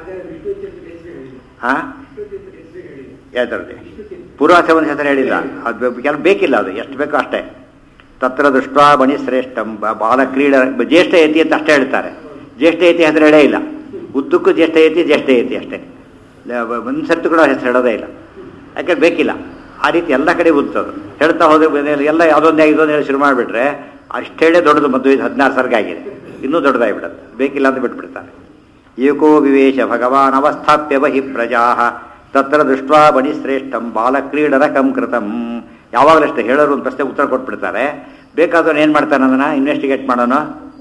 ಹಾಂ ಯಾವ್ದ್ರಲ್ಲಿ ಪೂರ್ವಾಸವನ ಹೆಸರು ಹೇಳಿಲ್ಲ ಅದು ಕೆಲ ಬೇಕಿಲ್ಲ ಅದು ಎಷ್ಟು ಬೇಕೋ ಅಷ್ಟೇ ತತ್ರ ದೃಷ್ಟ ಬಣಿ ಶ್ರೇಷ್ಠಂ ಬ- ಬಾಲ ಕ್ರೀಡ ಜ್ಯೇಷ್ಠ ಯತಿ ಅಂತ ಅಷ್ಟೇ ಹೇಳ್ತಾರೆ ಜ್ಯೇಷ್ಠ ಯತಿ ಹೆಸರು ಹೇಳೇ ಇಲ್ಲ ಉದ್ದಕ್ಕೂ ಜ್ಯೇಷ್ಠ ಯತಿ ಜ್ಯೇಷ್ಠ ಯತಿ ಅಷ್ಟೇ ಒಂದು ಸರ್ತಿ ಕೂಡ ಹೆಸರು ಹೇಳೋದೇ ಇಲ್ಲ ಯಾಕೆ ಬೇಕಿಲ್ಲ ಆ ರೀತಿ ಎಲ್ಲ ಕಡೆ ಉದ್ದದು ಹೇಳ್ತಾ ಹೋದ್ರೆ ಬಂದ್ರೆ ಎಲ್ಲ ಯಾವುದೊಂದೇ ಇದೊಂದು ಹೇಳಿ ಶುರು ಮಾಡಿಬಿಟ್ರೆ ಅಷ್ಟೇಳೆ ದೊಡ್ಡದು ಮದುವೆ ಹದಿನಾರು ಸರ್ಗ ಆಗಿದೆ ಇನ್ನೂ ದೊಡ್ಡದಾಗಿಬಿಡುತ್ತೆ ಬೇಕಿಲ್ಲ ಅಂತ ಬಿಟ್ಬಿಡ್ತಾರೆ ಏಕೋ ವಿವೇಶ ಭಗವಾನ್ ಅವಸ್ಥಾಪ್ಯ ಬಹಿ ಪ್ರಜಾ ತತ್ರ ದೃಷ್ಟ ಬಣಿ ಶ್ರೇಷ್ಠಂ ಬಾಲಕ್ರೀಡರ ಕಂ ಕೃತಂ ಯಾವಾಗಲೂ ಅಷ್ಟೇ ಹೇಳೋರು ಒಂದು ಪ್ರಶ್ನೆ ಉತ್ತರ ಕೊಟ್ಬಿಡ್ತಾರೆ ಬೇಕಾದವನು ಏನು ಮಾಡ್ತಾನೆ ಅದನ್ನು ಇನ್ವೆಸ್ಟಿಗೇಟ್ ಮಾಡೋನು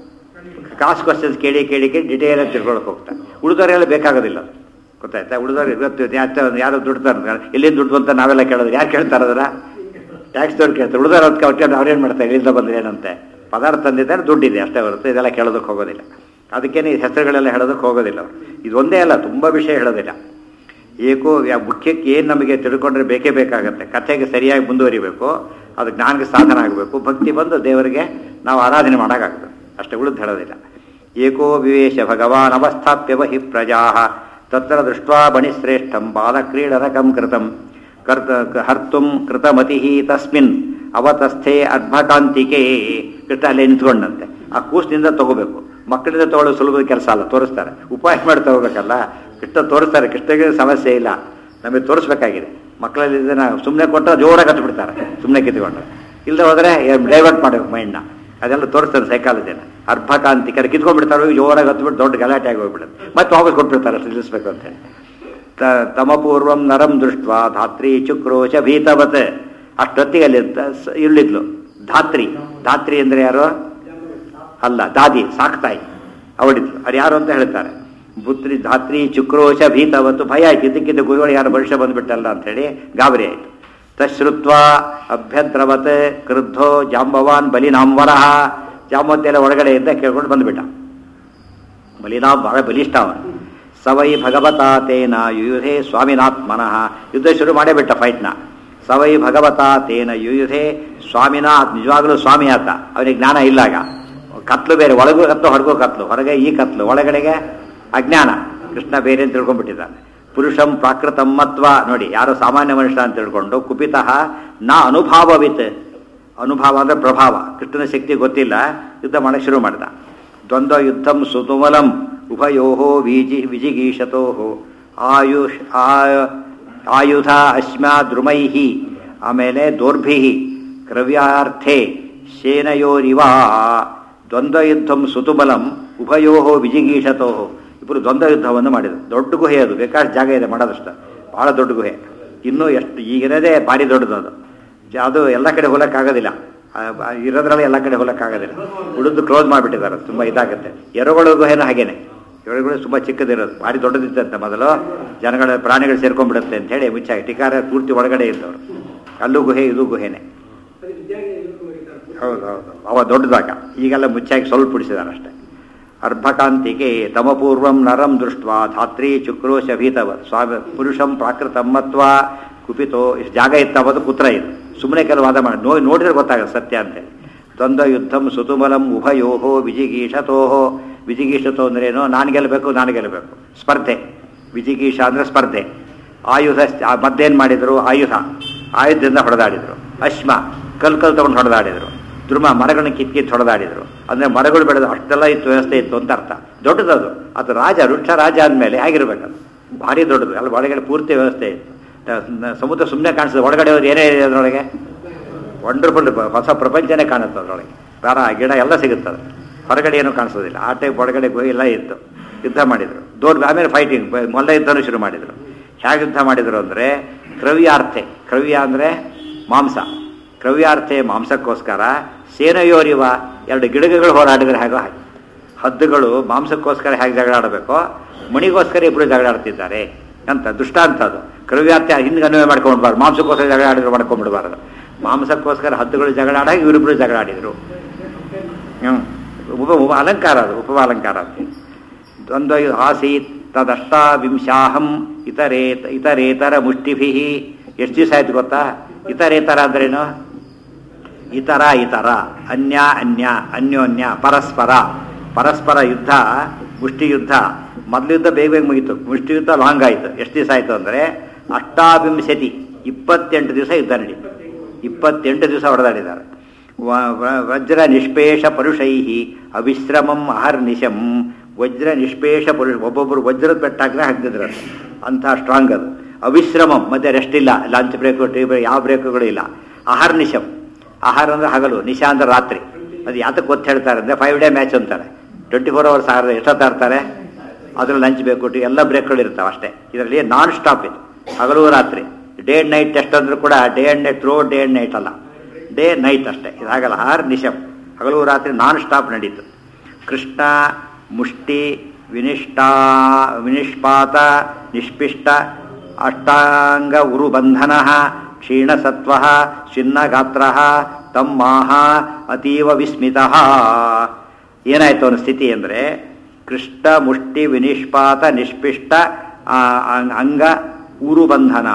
ಕಾಸು ಕ್ವಶನ್ಸ್ ಕೇಳಿ ಕೇಳಿ ಕೇಳಿ ಡಿಟೇಲ್ ಆಗಿ ತಿಳ್ಕೊಳಕ್ಕೆ ಹೋಗ್ತಾನೆ ಉಳಿದವರೆಲ್ಲ ಬೇಕಾಗೋದಿಲ್ಲ ಅದು. ಗೊತ್ತಾಯ್ತಾ ಉಳಿದವ್ರು ಇವತ್ತು ಯಾತ ಯಾರು ದುಡ್ಡು ತಾರೆ ಎಲ್ಲಿಂದ ದುಡ್ಡು ಅಂತ ನಾವೆಲ್ಲ ಕೇಳೋದು ಯಾರು ಕೇಳ್ತಾರೆ ಅದರ ಟ್ಯಾಕ್ಸ್ ದವ್ರು ಕೇಳ್ತಾರೆ ಉಳಿದವ್ರು ಅದಕ್ಕೆ ಅವ್ರು ಅವ್ರೇನು ಮಾಡ್ತಾರೆ ಇಲ್ಲಿಂದ ಬಂದ್ರೆ ಏನಂತೆ ಪದಾರ್ಥ ತಂದಿದ್ದಾರೆ ದುಡ್ಡಿದೆ ಅಷ್ಟೇ ಹೊರತು ಇದೆಲ್ಲ ಕೇಳೋದಕ್ಕೆ ಹೋಗೋದಿಲ್ಲ ಅದಕ್ಕೇನೆ ಈ ಹೆಸರುಗಳೆಲ್ಲ ಹೇಳೋದಕ್ಕೆ ಹೋಗೋದಿಲ್ಲ ಅವರು ಇದು ಒಂದೇ ಅಲ್ಲ ತುಂಬ ವಿಷಯ ಹೇಳೋದಿಲ್ಲ ಏಕೋ ಯಾ ಮುಖ್ಯಕ್ಕೆ ಏನು ನಮಗೆ ತಿಳ್ಕೊಂಡ್ರೆ ಬೇಕೇ ಬೇಕಾಗತ್ತೆ ಕಥೆಗೆ ಸರಿಯಾಗಿ ಮುಂದುವರಿಬೇಕು ಅದು ಜ್ಞಾನಕ್ಕೆ ಸಾಧನ ಆಗಬೇಕು ಭಕ್ತಿ ಬಂದು ದೇವರಿಗೆ ನಾವು ಆರಾಧನೆ ಮಾಡೋಕ್ಕಾಗ್ತದೆ ಅಷ್ಟೇ ಉಳಿದು ಹೇಳೋದಿಲ್ಲ ಏಕೋ ವಿವೇಶ ಭಗವಾನ್ ಅವಸ್ಥಾಪ್ಯ ಬಹಿ ಪ್ರಜಾ ತತ್ರ ದೃಷ್ಟ್ವಾ ಬಣಿಶ್ರೇಷ್ಠಂ ಬಾಲಕ್ರೀಡರಕಂ ಕೃತಂ ಕರ್ತ ಹರ್ತುಂ ಕೃತಮತಿ ತಸ್ಮಿನ್ ಅವತಸ್ಥೆ ಅರ್ಭಕಾಂತಿಕೆ ಕೃತ ಅಲ್ಲೇ ನಿಂತ್ಕೊಂಡಂತೆ ಆ ಕೂಸಿನಿಂದ ತಗೋಬೇಕು ಮಕ್ಕಳಿಂದ ತಗೊಳ್ಳೋ ಸುಲಭದ ಕೆಲಸ ಅಲ್ಲ ತೋರಿಸ್ತಾರೆ ಉಪಾಯ ಮಾಡಿ ತಗೋಬೇಕಲ್ಲ ಕೃಷ್ಣ ತೋರಿಸ್ತಾರೆ ಕೃಷ್ಣಗೆ ಸಮಸ್ಯೆ ಇಲ್ಲ ನಮಗೆ ತೋರಿಸ್ಬೇಕಾಗಿದೆ ಮಕ್ಕಳಲ್ಲಿ ಇದನ್ನ ಸುಮ್ಮನೆ ಕೊಟ್ಟರೆ ಜೋರಾಗಿ ಹತ್ತು ಬಿಡ್ತಾರೆ ಸುಮ್ಮನೆ ಕಿತ್ಕೊಂಡ್ರೆ ಇಲ್ಲದೆ ಹೋದರೆ ಡೈವರ್ಟ್ ಮಾಡಬೇಕು ಮೈಂಡ್ನ ಅದೆಲ್ಲ ತೋರಿಸ್ತಾರೆ ಸೈಕಾಲಜಿನ ಅರ್ಭಕಾಂತಿಕರು ಕಿತ್ಕೊಂಡ್ಬಿಡ್ತಾರೆ ಹೋಗಿ ಜೋರಾಗಿ ಹತ್ಬಿಟ್ಟು ದೊಡ್ಡ ಗಲಾಟೆ ಆಗಿ ಹೋಗ್ಬಿಡುತ್ತೆ ಮತ್ತೆ ವಾಪಸ್ ಕೊಟ್ಬಿಡ್ತಾರೆ ಅಷ್ಟು ನಿಲ್ಲಿಸ್ಬೇಕು ಅಂತೇಳಿ ತ- ತಮಪೂರ್ವಂ ನರಂ ದೃಷ್ಟ ಧಾತ್ರಿ ಚುಕ್ರೋಶ ಭೀತವತ್ ಅಷ್ಟೊತ್ತಿಗೆ ಅಲ್ಲಿ ತ- ಸ- ಇರ್ಲಿದ್ಲು ಧಾತ್ರಿ ಧಾತ್ರಿ ಅಂದ್ರೆ ಯಾರು ಅಲ್ಲ ದಾದಿ ಸಾಕ್ತಾಯಿ ಅವಳಿದ್ಲು ಅದು ಯಾರು ಅಂತ ಹೇಳ್ತಾರೆ ಪುತ್ರಿ ಧಾತ್ರಿ ಚುಕ್ರೋಶ ಭೀತವತ್ತು ಭಯ ಆಯ್ತು ಇದಕ್ಕಿಂತ ಗುರುಗಳು ಯಾರು ಭವಿಷ್ಯ ಬಂದ್ಬಿಟ್ಟಲ್ಲ ಅಂತೇಳಿ ಗಾಬರಿ ಆಯ್ತು ತಶ್ರುತ್ವ ಅಭ್ಯದ್ರವತ್ ಕ್ರುದ್ಧೋ ಜಾಂಬವಾನ್ ಬಲಿನಾಂವರಃ ಜಾಂಬವಂತ ಎಲ್ಲ ಒಳಗಡೆಯಿಂದ ಕೇಳ್ಕೊಂಡು ಬಂದ್ಬಿಟ್ಟ ಬಲಿನಾಂ ಬಹಳ ಬಲಿಷ್ಠ ಅವನು ಸವೈ ಭಗವತಾ ತೇನ ಯುಯುಧೆ ಸ್ವಾಮಿನಾತ್ಮನಃ ಯುದ್ಧ ಶುರು ಮಾಡೇ ಬಿಟ್ಟ ಫೈಟ್ನ ಸವೈ ಭಗವತಾ ತೇನ ಯುಯುಧೆ ಸ್ವಾಮಿನ ನಿಜವಾಗಲೂ ಸ್ವಾಮಿ ಆತ ಅವನಿಗೆ ಜ್ಞಾನ ಇಲ್ಲಾಗ ಕತ್ಲು ಬೇರೆ ಒಳಗೂ ಕತ್ಲು ಹೊರಗೂ ಕತ್ಲು ಹೊರಗೆ ಈ ಕತ್ಲು ಒಳಗಡೆಗೆ ಅಜ್ಞಾನ ಕೃಷ್ಣ ಬೇರೆ ಅಂತ ತಿಳ್ಕೊಂಡ್ಬಿಟ್ಟಿದ್ದಾನೆ ಪುರುಷಂ ಪ್ರಾಕೃತಂ ಮತ್ವ ನೋಡಿ ಯಾರೋ ಸಾಮಾನ್ಯ ಮನುಷ್ಯ ಅಂತ ತಿಳ್ಕೊಂಡು ಕುಪಿತಃ ನಾ ಅನುಭಾವವಿತ್ ಅನುಭವ ಅಂದ್ರೆ ಪ್ರಭಾವ ಕೃಷ್ಣನ ಶಕ್ತಿ ಗೊತ್ತಿಲ್ಲ ಯುದ್ಧ ಮಾಡಕ್ಕೆ ಶುರು ಮಾಡಿದ ದ್ವಂದ್ವ ಯುದ್ಧಂ ಸುತುಮಲಂ ಉಭಯೋ ವಿಜಿ ವಿಜಿಗೀಷತೋ ಆಯುಷ್ ಆ- ಆಯುಧ ಅಶ್ಮ ದ್ರುಮೈ ಆಮೇಲೆ ದೋರ್ಭಿ ಕ್ರವ್ಯಾರ್ಥೆ ಸೇನಯೋರಿವ ದ್ವಂದ್ವ ಯುದ್ಧಂ ಸುತುಮಲಂ ಉಭಯೋ ವಿಜಿಗೀಷತೋ ಇಬ್ಬರು ದ್ವಂದ್ವ ಯುದ್ಧವನ್ನು ಮಾಡಿದರು ದೊಡ್ಡ ಗುಹೆ ಅದು ಬೇಕಾಷ್ಟು ಜಾಗ ಇದೆ ಮಾಡೋದಷ್ಟು ಬಹಳ ದೊಡ್ಡ ಗುಹೆ ಇನ್ನೂ ಎಷ್ಟು ಈಗಿರೋದೇ ಭಾರಿ ದೊಡ್ಡದು ಅದು ಜ- ಅದು ಎಲ್ಲ ಕಡೆ ಹೋಲಕ್ಕಾಗೋದಿಲ್ಲ ಆ, ಆ, ಇರೋದ್ರಲ್ಲಿ ಎಲ್ಲ ಕಡೆ ಹೋಲಕ್ಕಾಗೋದಿಲ್ಲ ಉಳಿದು ಕ್ಲೋಸ್ ಮಾಡಿಬಿಟ್ಟಿದ್ದಾರೆ ತುಂಬ ಇದಾಗುತ್ತೆ ಎರಗಳು ಗುಹೆನೂ ಹಾಗೇನೆ ಎರಗಳು ತುಂಬ ಚಿಕ್ಕದಿರೋದು ಭಾರಿ ದೊಡ್ಡದಿತ್ತಂತೆ ಮೊದಲು ಜನಗಳ ಪ್ರಾಣಿಗಳು ಸೇರ್ಕೊಂಡ್ಬಿಡುತ್ತೆ ಅಂತ ಹೇಳಿ ಮುಚ್ಚಾಗಿ ಟಿಕಾರ ಪೂರ್ತಿ ಒಳಗಡೆ ಇದ್ದವರು ಅಲ್ಲೂ ಗುಹೆ ಇದು ಗುಹೆನೆ ಹೌದು ಹೌದು ಅವ ದೊಡ್ಡದಾಗ ಈಗೆಲ್ಲ ಮುಚ್ಚಾಗಿ ಸ್ವಲ್ಪ ಬಿಡಿಸಿದಾರೆ ಅಷ್ಟೇ ಅರ್ಭಕಾಂತಿಗೆ ತಮಪೂರ್ವಂ ನರಂ ದೃಷ್ಟ ಧಾತ್ರಿ ಚುಕ್ರೋಶ ಭೀತವ ಸ್ವಾಮಿ ಪುರುಷಂ ಪ್ರಾಕೃತಂ ಮತ್ವ ಕುಪಿತೋ ಇಷ್ಟು ಜಾಗ ಇತ್ತವದು ಪುತ್ರ ಇದು ಸುಮ್ಮನೆ ಕೆಲವು ವಾದ ಮಾಡಿ ನೋಡಿ ನೋಡಿದ್ರೆ ಗೊತ್ತಾಗುತ್ತೆ ಸತ್ಯ ಅಂತೇಳಿ ದ್ವಂದ್ವ ಯುದ್ಧಂ ಸುತುಮಲಂ ಉಭಯೋಹೋ ವಿಜಿಗೀಷತೋಹೋ ವಿಜಿಗೀಷತೋ ಅಂದ್ರೇನು ನಾನು ಗೆಲ್ಲಬೇಕು ನಾನು ಗೆಲ್ಲಬೇಕು ಸ್ಪರ್ಧೆ ವಿಜಿಗೀಷ ಅಂದರೆ ಸ್ಪರ್ಧೆ ಆಯುಧ ಆ ಮದ್ದೇನು ಮಾಡಿದರು ಆಯುಧ ಆಯುಧದಿಂದ ಹೊಡೆದಾಡಿದರು ಅಶ್ಮ ಕಲ್ ಕಲ್ ತಗೊಂಡು ಹೊಡೆದಾಡಿದರು ದ್ರುಮ ಮರಗಳನ್ನ ಕಿತ್ ಕಿತ್ ಹೊಡೆದಾಡಿದರು ಅಂದರೆ ಮರಗಳು ಬೆಳೆದು ಅಷ್ಟೆಲ್ಲ ಇತ್ತು ವ್ಯವಸ್ಥೆ ಇತ್ತು ಅಂತ ಅರ್ಥ ದೊಡ್ಡದದು ಅದು ರಾಜ ವೃಕ್ಷ ರಾಜ ಅಂದಮೇಲೆ ಹೇಗಿರ್ಬೇಕದು ಭಾರಿ ದೊಡ್ಡದು ಅಲ್ಲಿ ಒಳಗಡೆ ಪೂರ್ತಿ ವ್ಯವಸ್ಥೆ ಇತ್ತು ತ- ಸಮುದ್ರ ಸುಮ್ಮನೆ ಕಾಣಿಸ್ತದೆ ಒಳಗಡೆ ಹೋದ್ರೆ ಏನೇ ಇದೆ ಅದರೊಳಗೆ ವಂಡರ್ಫುಲ್ ಹೊಸ ಪ್ರಪಂಚನೇ ಕಾಣುತ್ತೆ ಅದರೊಳಗೆ ಮರ ಗಿಡ ಎಲ್ಲ ಸಿಗುತ್ತದೆ ಹೊರಗಡೆ ಏನೂ ಕಾಣಿಸೋದಿಲ್ಲ ಆ ಟೈಪ್ ಒಳಗಡೆ ಗುಹೆ ಎಲ್ಲ ಇತ್ತು ಯುದ್ಧ ಮಾಡಿದರು ದೊಡ್ಡ ಆಮೇಲೆ ಫೈಟಿಂಗ್ ಮೊಲ್ಲ ಯುದ್ಧನೂ ಶುರು ಮಾಡಿದರು ಹೇಗೆ ಯುದ್ಧ ಮಾಡಿದರು ಅಂದರೆ ಕ್ರವ್ಯಾರ್ಥೆ ಕ್ರವ್ಯ ಅಂದರೆ ಮಾಂಸ ಕ್ರವ್ಯಾರ್ಥೆ ಮಾಂಸಕ್ಕೋಸ್ಕರ ಸೇನೆಯೋರಿವ ಎರಡು ಗಿಡಗಗಳು ಹೋರಾಡಿದ್ರೆ ಹೇಗೋ ಹಾಗೆ ಹದ್ದುಗಳು ಮಾಂಸಕ್ಕೋಸ್ಕರ ಹೇಗೆ ಜಗಳ ಆಡಬೇಕೋ ಮಣಿಗೋಸ್ಕರ ಇಬ್ಬರು ಜಗಳ ಆಡ್ತಿದ್ದಾರೆ ಅಂತ ದುಷ್ಟಾಂತ ಅದು ಕ್ರವ್ಯಾರ್ಥೆ ಹಿಂದೆ ಅನ್ವಯ ಮಾಡ್ಕೊಂಡ್ಬಾರ್ದು ಮಾಂಸಕ್ಕೋಸ್ಕರ ಜಗಳ ಆಡಿದ್ರೆ ಮಾಡ್ಕೊಂಡ್ಬಿಡ್ಬಾರ್ದು ಮಾಂಸಕ್ಕೋಸ್ಕರ ಹದ್ದುಗಳು ಜಗಳ ಆಡಾಗ ಇವರಿಬ್ಬರು ಜಗಳ ಆಡಿದರು ಹ್ಞೂ ಉಪ ಉಪ ಅಲಂಕಾರ ಅದು ಉಪ ಅಲಂಕಾರ ಅಂತ ದ್ವಂದ್ವ ಆಸೀತ್ ತದಷ್ಟಾವಿಂಶಾಹಂ ಇತರೇತ ಇತರೇತರ ಮುಷ್ಟಿಭಿ ಎಷ್ಟು ದಿವಸ ಆಯ್ತು ಗೊತ್ತಾ ಇತರೇತರ ಅಂದ್ರೇನು ಇತರ ಇತರ ಅನ್ಯ ಅನ್ಯ ಅನ್ಯೋನ್ಯ ಪರಸ್ಪರ ಪರಸ್ಪರ ಯುದ್ಧ ಮುಷ್ಟಿ ಯುದ್ಧ ಮೊದಲು ಯುದ್ಧ ಬೇಗ ಬೇಗ ಮುಗೀತು ಮುಷ್ಟಿ ಯುದ್ಧ ಲಾಂಗ್ ಆಯಿತು ಎಷ್ಟು ದಿವಸ ಆಯಿತು ಅಂದರೆ ಅಷ್ಟಾವಿಂಶತಿ ಇಪ್ಪತ್ತೆಂಟು ದಿವಸ ಯುದ್ಧ ನಡೀತು ಇಪ್ಪತ್ತೆಂಟು ದಿವಸ ಹೊಡೆದಾಡಿದ್ದಾರೆ ವ- ವ- ವಜ್ರ ನಿಷ್ಪೇಷ ಪರುಷೈ ಅವಿಶ್ರಮಂ ಅಹರ್ನಿಶಂ ವಜ್ರ ನಿಷ್ಪೇಷ ಪುರುಷ ಒಬ್ಬೊಬ್ಬರು ವಜ್ರದ ಬೆಟ್ಟಾಗ್ರೆ ಹಾಕ್ತಿದ್ರು ಅದು ಅಂಥ ಸ್ಟ್ರಾಂಗ್ ಅದು ಅವಿಶ್ರಮಂ ಮತ್ತೆ ರೆಸ್ಟ್ ಇಲ್ಲ ಲಂಚ್ ಬ್ರೇಕು ಟೀ ಬ್ರೇಕ್ ಯಾವ ಬ್ರೇಕುಗಳು ಇಲ್ಲ ಅಹರ್ನಿಶಂ ಆಹಾರ ಅಂದ್ರೆ ಹಗಲು ನಿಶಾ ಅಂದ್ರೆ ರಾತ್ರಿ ಅದು ಯಾತಕ್ಕೆ ಗೊತ್ತು ಹೇಳ್ತಾರೆ ಅಂದರೆ ಫೈವ್ ಡೇ ಮ್ಯಾಚ್ ಅಂತಾರೆ ಟ್ವೆಂಟಿ ಫೋರ್ ಅವರ್ಸ್ ಆದ್ರೆ ಎಷ್ಟೊತ್ತು ಆಡ್ತಾರೆ ಅದ್ರಲ್ಲಿ ಲಂಚ್ ಬೇಕು ಟೀ ಎಲ್ಲ ಬ್ರೇಕ್ಗಳು ಇರ್ತಾವೆ ಅಷ್ಟೇ ಇದರಲ್ಲಿ ನಾನ್ ಸ್ಟಾಪ್ ಇದು ಹಗಲು ರಾತ್ರಿ ಡೇ ಅಂಡ್ ನೈಟ್ ಟೆಸ್ಟ್ ಅಂದ್ರೂ ಕೂಡ day and night throw day and night ಅಲ್ಲ ಡೇ ನೈಟ್ ಅಷ್ಟೇ ಇದಾಗಲ್ಲ ಆರ್ ನಿಶಂ ಹಗಲು ರಾತ್ರಿ ನಾನ್ ಸ್ಟಾಪ್ ನಡೀತು ಕೃಷ್ಣ ಮುಷ್ಟಿ ವಿನಿಷ್ಟಾ ವಿನಿಷ್ಪಾತ ನಿಷ್ಪಿಷ್ಟ ಅಷ್ಟಾಂಗ ಉರುಬಂಧನ ಕ್ಷೀಣಸತ್ವ ಚಿನ್ನಗಾತ್ರ ತಮ್ಮಾಹ ಅತೀವ ವಿಸ್ಮಿತ ಏನಾಯ್ತು ಅವನ ಸ್ಥಿತಿ ಅಂದರೆ ಕೃಷ್ಣ ಮುಷ್ಟಿ ವಿನಿಷ್ಪಾತ ನಿಷ್ಪಿಷ್ಟ ಆ, ಅಂಗ- ಅಂಗ ಉರುಬಂಧನ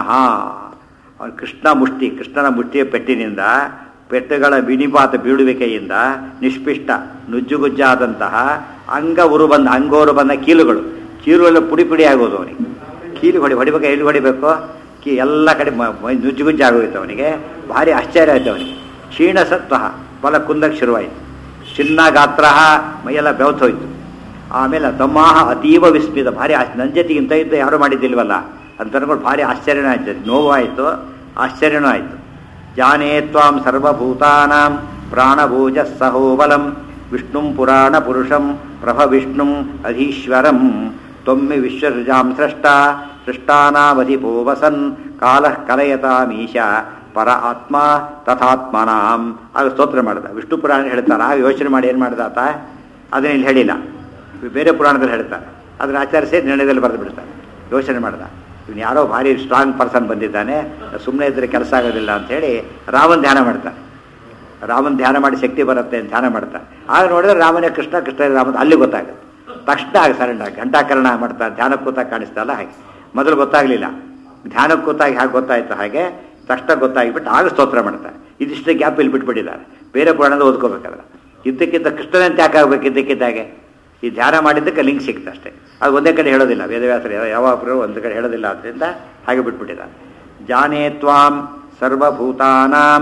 ಅವನು ಕೃಷ್ಣ ಮುಷ್ಟಿ ಕೃಷ್ಣನ ಮುಷ್ಟಿಯ ಪೆಟ್ಟಿನಿಂದ ಪೆಟ್ಟುಗಳ ವಿನಿಪಾತ ಬೀಳುವಿಕೆಯಿಂದ ನಿಷ್ಪಿಷ್ಟ ನುಜ್ಜುಗುಜ್ಜಾದಂತಹ ಅಂಗ ಉರುಬಂಧ ಅಂಗೋರು ಬಂದ ಕೀಲುಗಳು ಕೀಲುಗಳು ಪುಡಿ ಪುಡಿ ಆಗೋದು ಅವನಿಗೆ ಕೀಲು ಹೊಡಿ ಹೊಡಿಬೇಕು ಎಲ್ಲಿ ಹೊಡಿಬೇಕು ಕೀ ಎಲ್ಲ ಕಡೆ ಮ- ಮೈ ನುಜ್ಜುಗುಜ್ಜು ಆಗೋಯ್ತು ಅವನಿಗೆ ಭಾರಿ ಆಶ್ಚರ್ಯ ಆಯ್ತು ಅವನಿಗೆ ಕ್ಷೀಣ ಸತ್ವ ಬಲ ಕುಂದಕ್ಕೆ ಶುರುವಾಯಿತು ಚಿನ್ನ ಗಾತ್ರ ಮೈಯೆಲ್ಲ ಬೆವತೋಯ್ತು ಆಮೇಲೆ ತಮ್ಮಾಹ ಅತೀವ ವಿಸ್ಮಿತ ಭಾರಿ ಆಶ್ ನನ್ನ ಜೊತೆಗೆ ಇಂಥ ಇದ್ದು ಯಾರು ಮಾಡಿದ್ದಿಲ್ವಲ್ಲ ಅಂತ ಅನ್ಕೊಂಡು ಭಾರಿ ಆಶ್ಚರ್ಯನೂ ಆಯ್ತು ನೋವಾಯಿತು ಆಶ್ಚರ್ಯನೂ ಆಯಿತು ಜಾನೇ ತ್ವಾಂ ಸರ್ವಭೂತಾನಾಂ ಪ್ರಾಣಭೂಜ ಸಹೋಬಲಂ ವಿಷ್ಣುಂ ಪುರಾಣ ಪುರುಷಂ ಪ್ರಭ ವಿಷ್ಣುಂ ಅಧೀಶ್ವರಂ ತ್ವಮ್ಮಿ ವಿಶ್ವಸೃಜಾಂ ಸೃಷ್ಟ ಸೃಷ್ಟಾನಾಮಧಿಪೋ ವಸನ್ ಕಾಲಃ ಕಲಯತಾಮೀಶ ಪರ ಆತ್ಮ ತಥಾತ್ಮನಾಂ ಆಗ ಸ್ತೋತ್ರ ಮಾಡಿದ ವಿಷ್ಣು ಪುರಾಣ ಹೇಳ್ತಾರೆ ಆಗ ಯೋಚನೆ ಮಾಡಿ ಏನು ಮಾಡಿದ ಆತ ಅದನ್ನ ಇಲ್ಲಿ ಹೇಳಿಲ್ಲ ಬೇರೆ ಪುರಾಣದಲ್ಲಿ ಹೇಳ್ತಾರೆ ಅದನ್ನ ಆಚರಿಸಿ ನಿರ್ಣಯದಲ್ಲಿ ಬರೆದು ಬಿಡ್ತಾರೆ ಯೋಚನೆ ಮಾಡ್ದ ಇವನು ಯಾರೋ ಭಾರಿ ಸ್ಟ್ರಾಂಗ್ ಪರ್ಸನ್ ಬಂದಿದ್ದಾನೆ ಸುಮ್ಮನೆ ಇದ್ರೆ ಕೆಲಸ ಆಗೋದಿಲ್ಲ ಅಂತ ಹೇಳಿ ರಾಮನ್ ಧ್ಯಾನ ಮಾಡ್ತಾನೆ ರಾಮನ್ ಧ್ಯಾನ ಮಾಡಿ ಶಕ್ತಿ ಬರುತ್ತೆ ಅಂತ ಧ್ಯಾನ ಮಾಡ್ತಾನೆ ಆಗ ನೋಡಿದ್ರೆ ರಾಮನೇ ಕೃಷ್ಣ ಕೃಷ್ಣ ರಾಮ ಅಲ್ಲಿ ಗೊತ್ತಾಗುತ್ತೆ ತಕ್ಷಣ ಆಗ ಸರೆಂಡ್ ಆಗಿ ಘಂಟಾಕರಣ ಮಾಡ್ತಾನೆ ಧ್ಯಾನ ಕೂತಾಗ ಕಾಣಿಸ್ತಲ್ಲ ಹಾಗೆ ಮೊದಲು ಗೊತ್ತಾಗಲಿಲ್ಲ ಧ್ಯಾನ ಕೂತಾಗಿ ಹಾಗೆ ಗೊತ್ತಾಯ್ತು ಹಾಗೆ ತಕ್ಷಣ ಗೊತ್ತಾಗಿಬಿಟ್ಟು ಆಗ ಸ್ತೋತ್ರ ಮಾಡ್ತಾರೆ ಇದಿಷ್ಟು ಗ್ಯಾಪ್ ಇಲ್ಲಿ ಬಿಟ್ಬಿಟ್ಟಿದ್ದಾರೆ ಬೇರೆ ಪುರಾಣದ ಓದ್ಕೋಬೇಕಾದ್ರೆ ಇದ್ದಕ್ಕಿದ್ದ ಕೃಷ್ಣನಂತೆ ಯಾಕೆ ಆಗ್ಬೇಕು ಇದ್ದಕ್ಕಿದ್ದಾಗೆ ಈ ಧ್ಯಾನ ಮಾಡಿದ್ದಕ್ಕೆ ಲಿಂಕ್ ಸಿಕ್ತು ಅಷ್ಟೇ ಅದು ಒಂದೇ ಕಡೆ ಹೇಳೋದಿಲ್ಲ ವೇದವ್ಯಾಸರು ಯಾವ- ಯಾವಾಗಲೂ ಒಂದು ಕಡೆ ಹೇಳೋದಿಲ್ಲ ಆದ್ದರಿಂದ ಹಾಗೆ ಬಿಟ್ಬಿಟ್ಟಿದ್ದಾರೆ ಜಾನೇ ತ್ವಾಂ ಸರ್ವಭೂತಾನಾಂ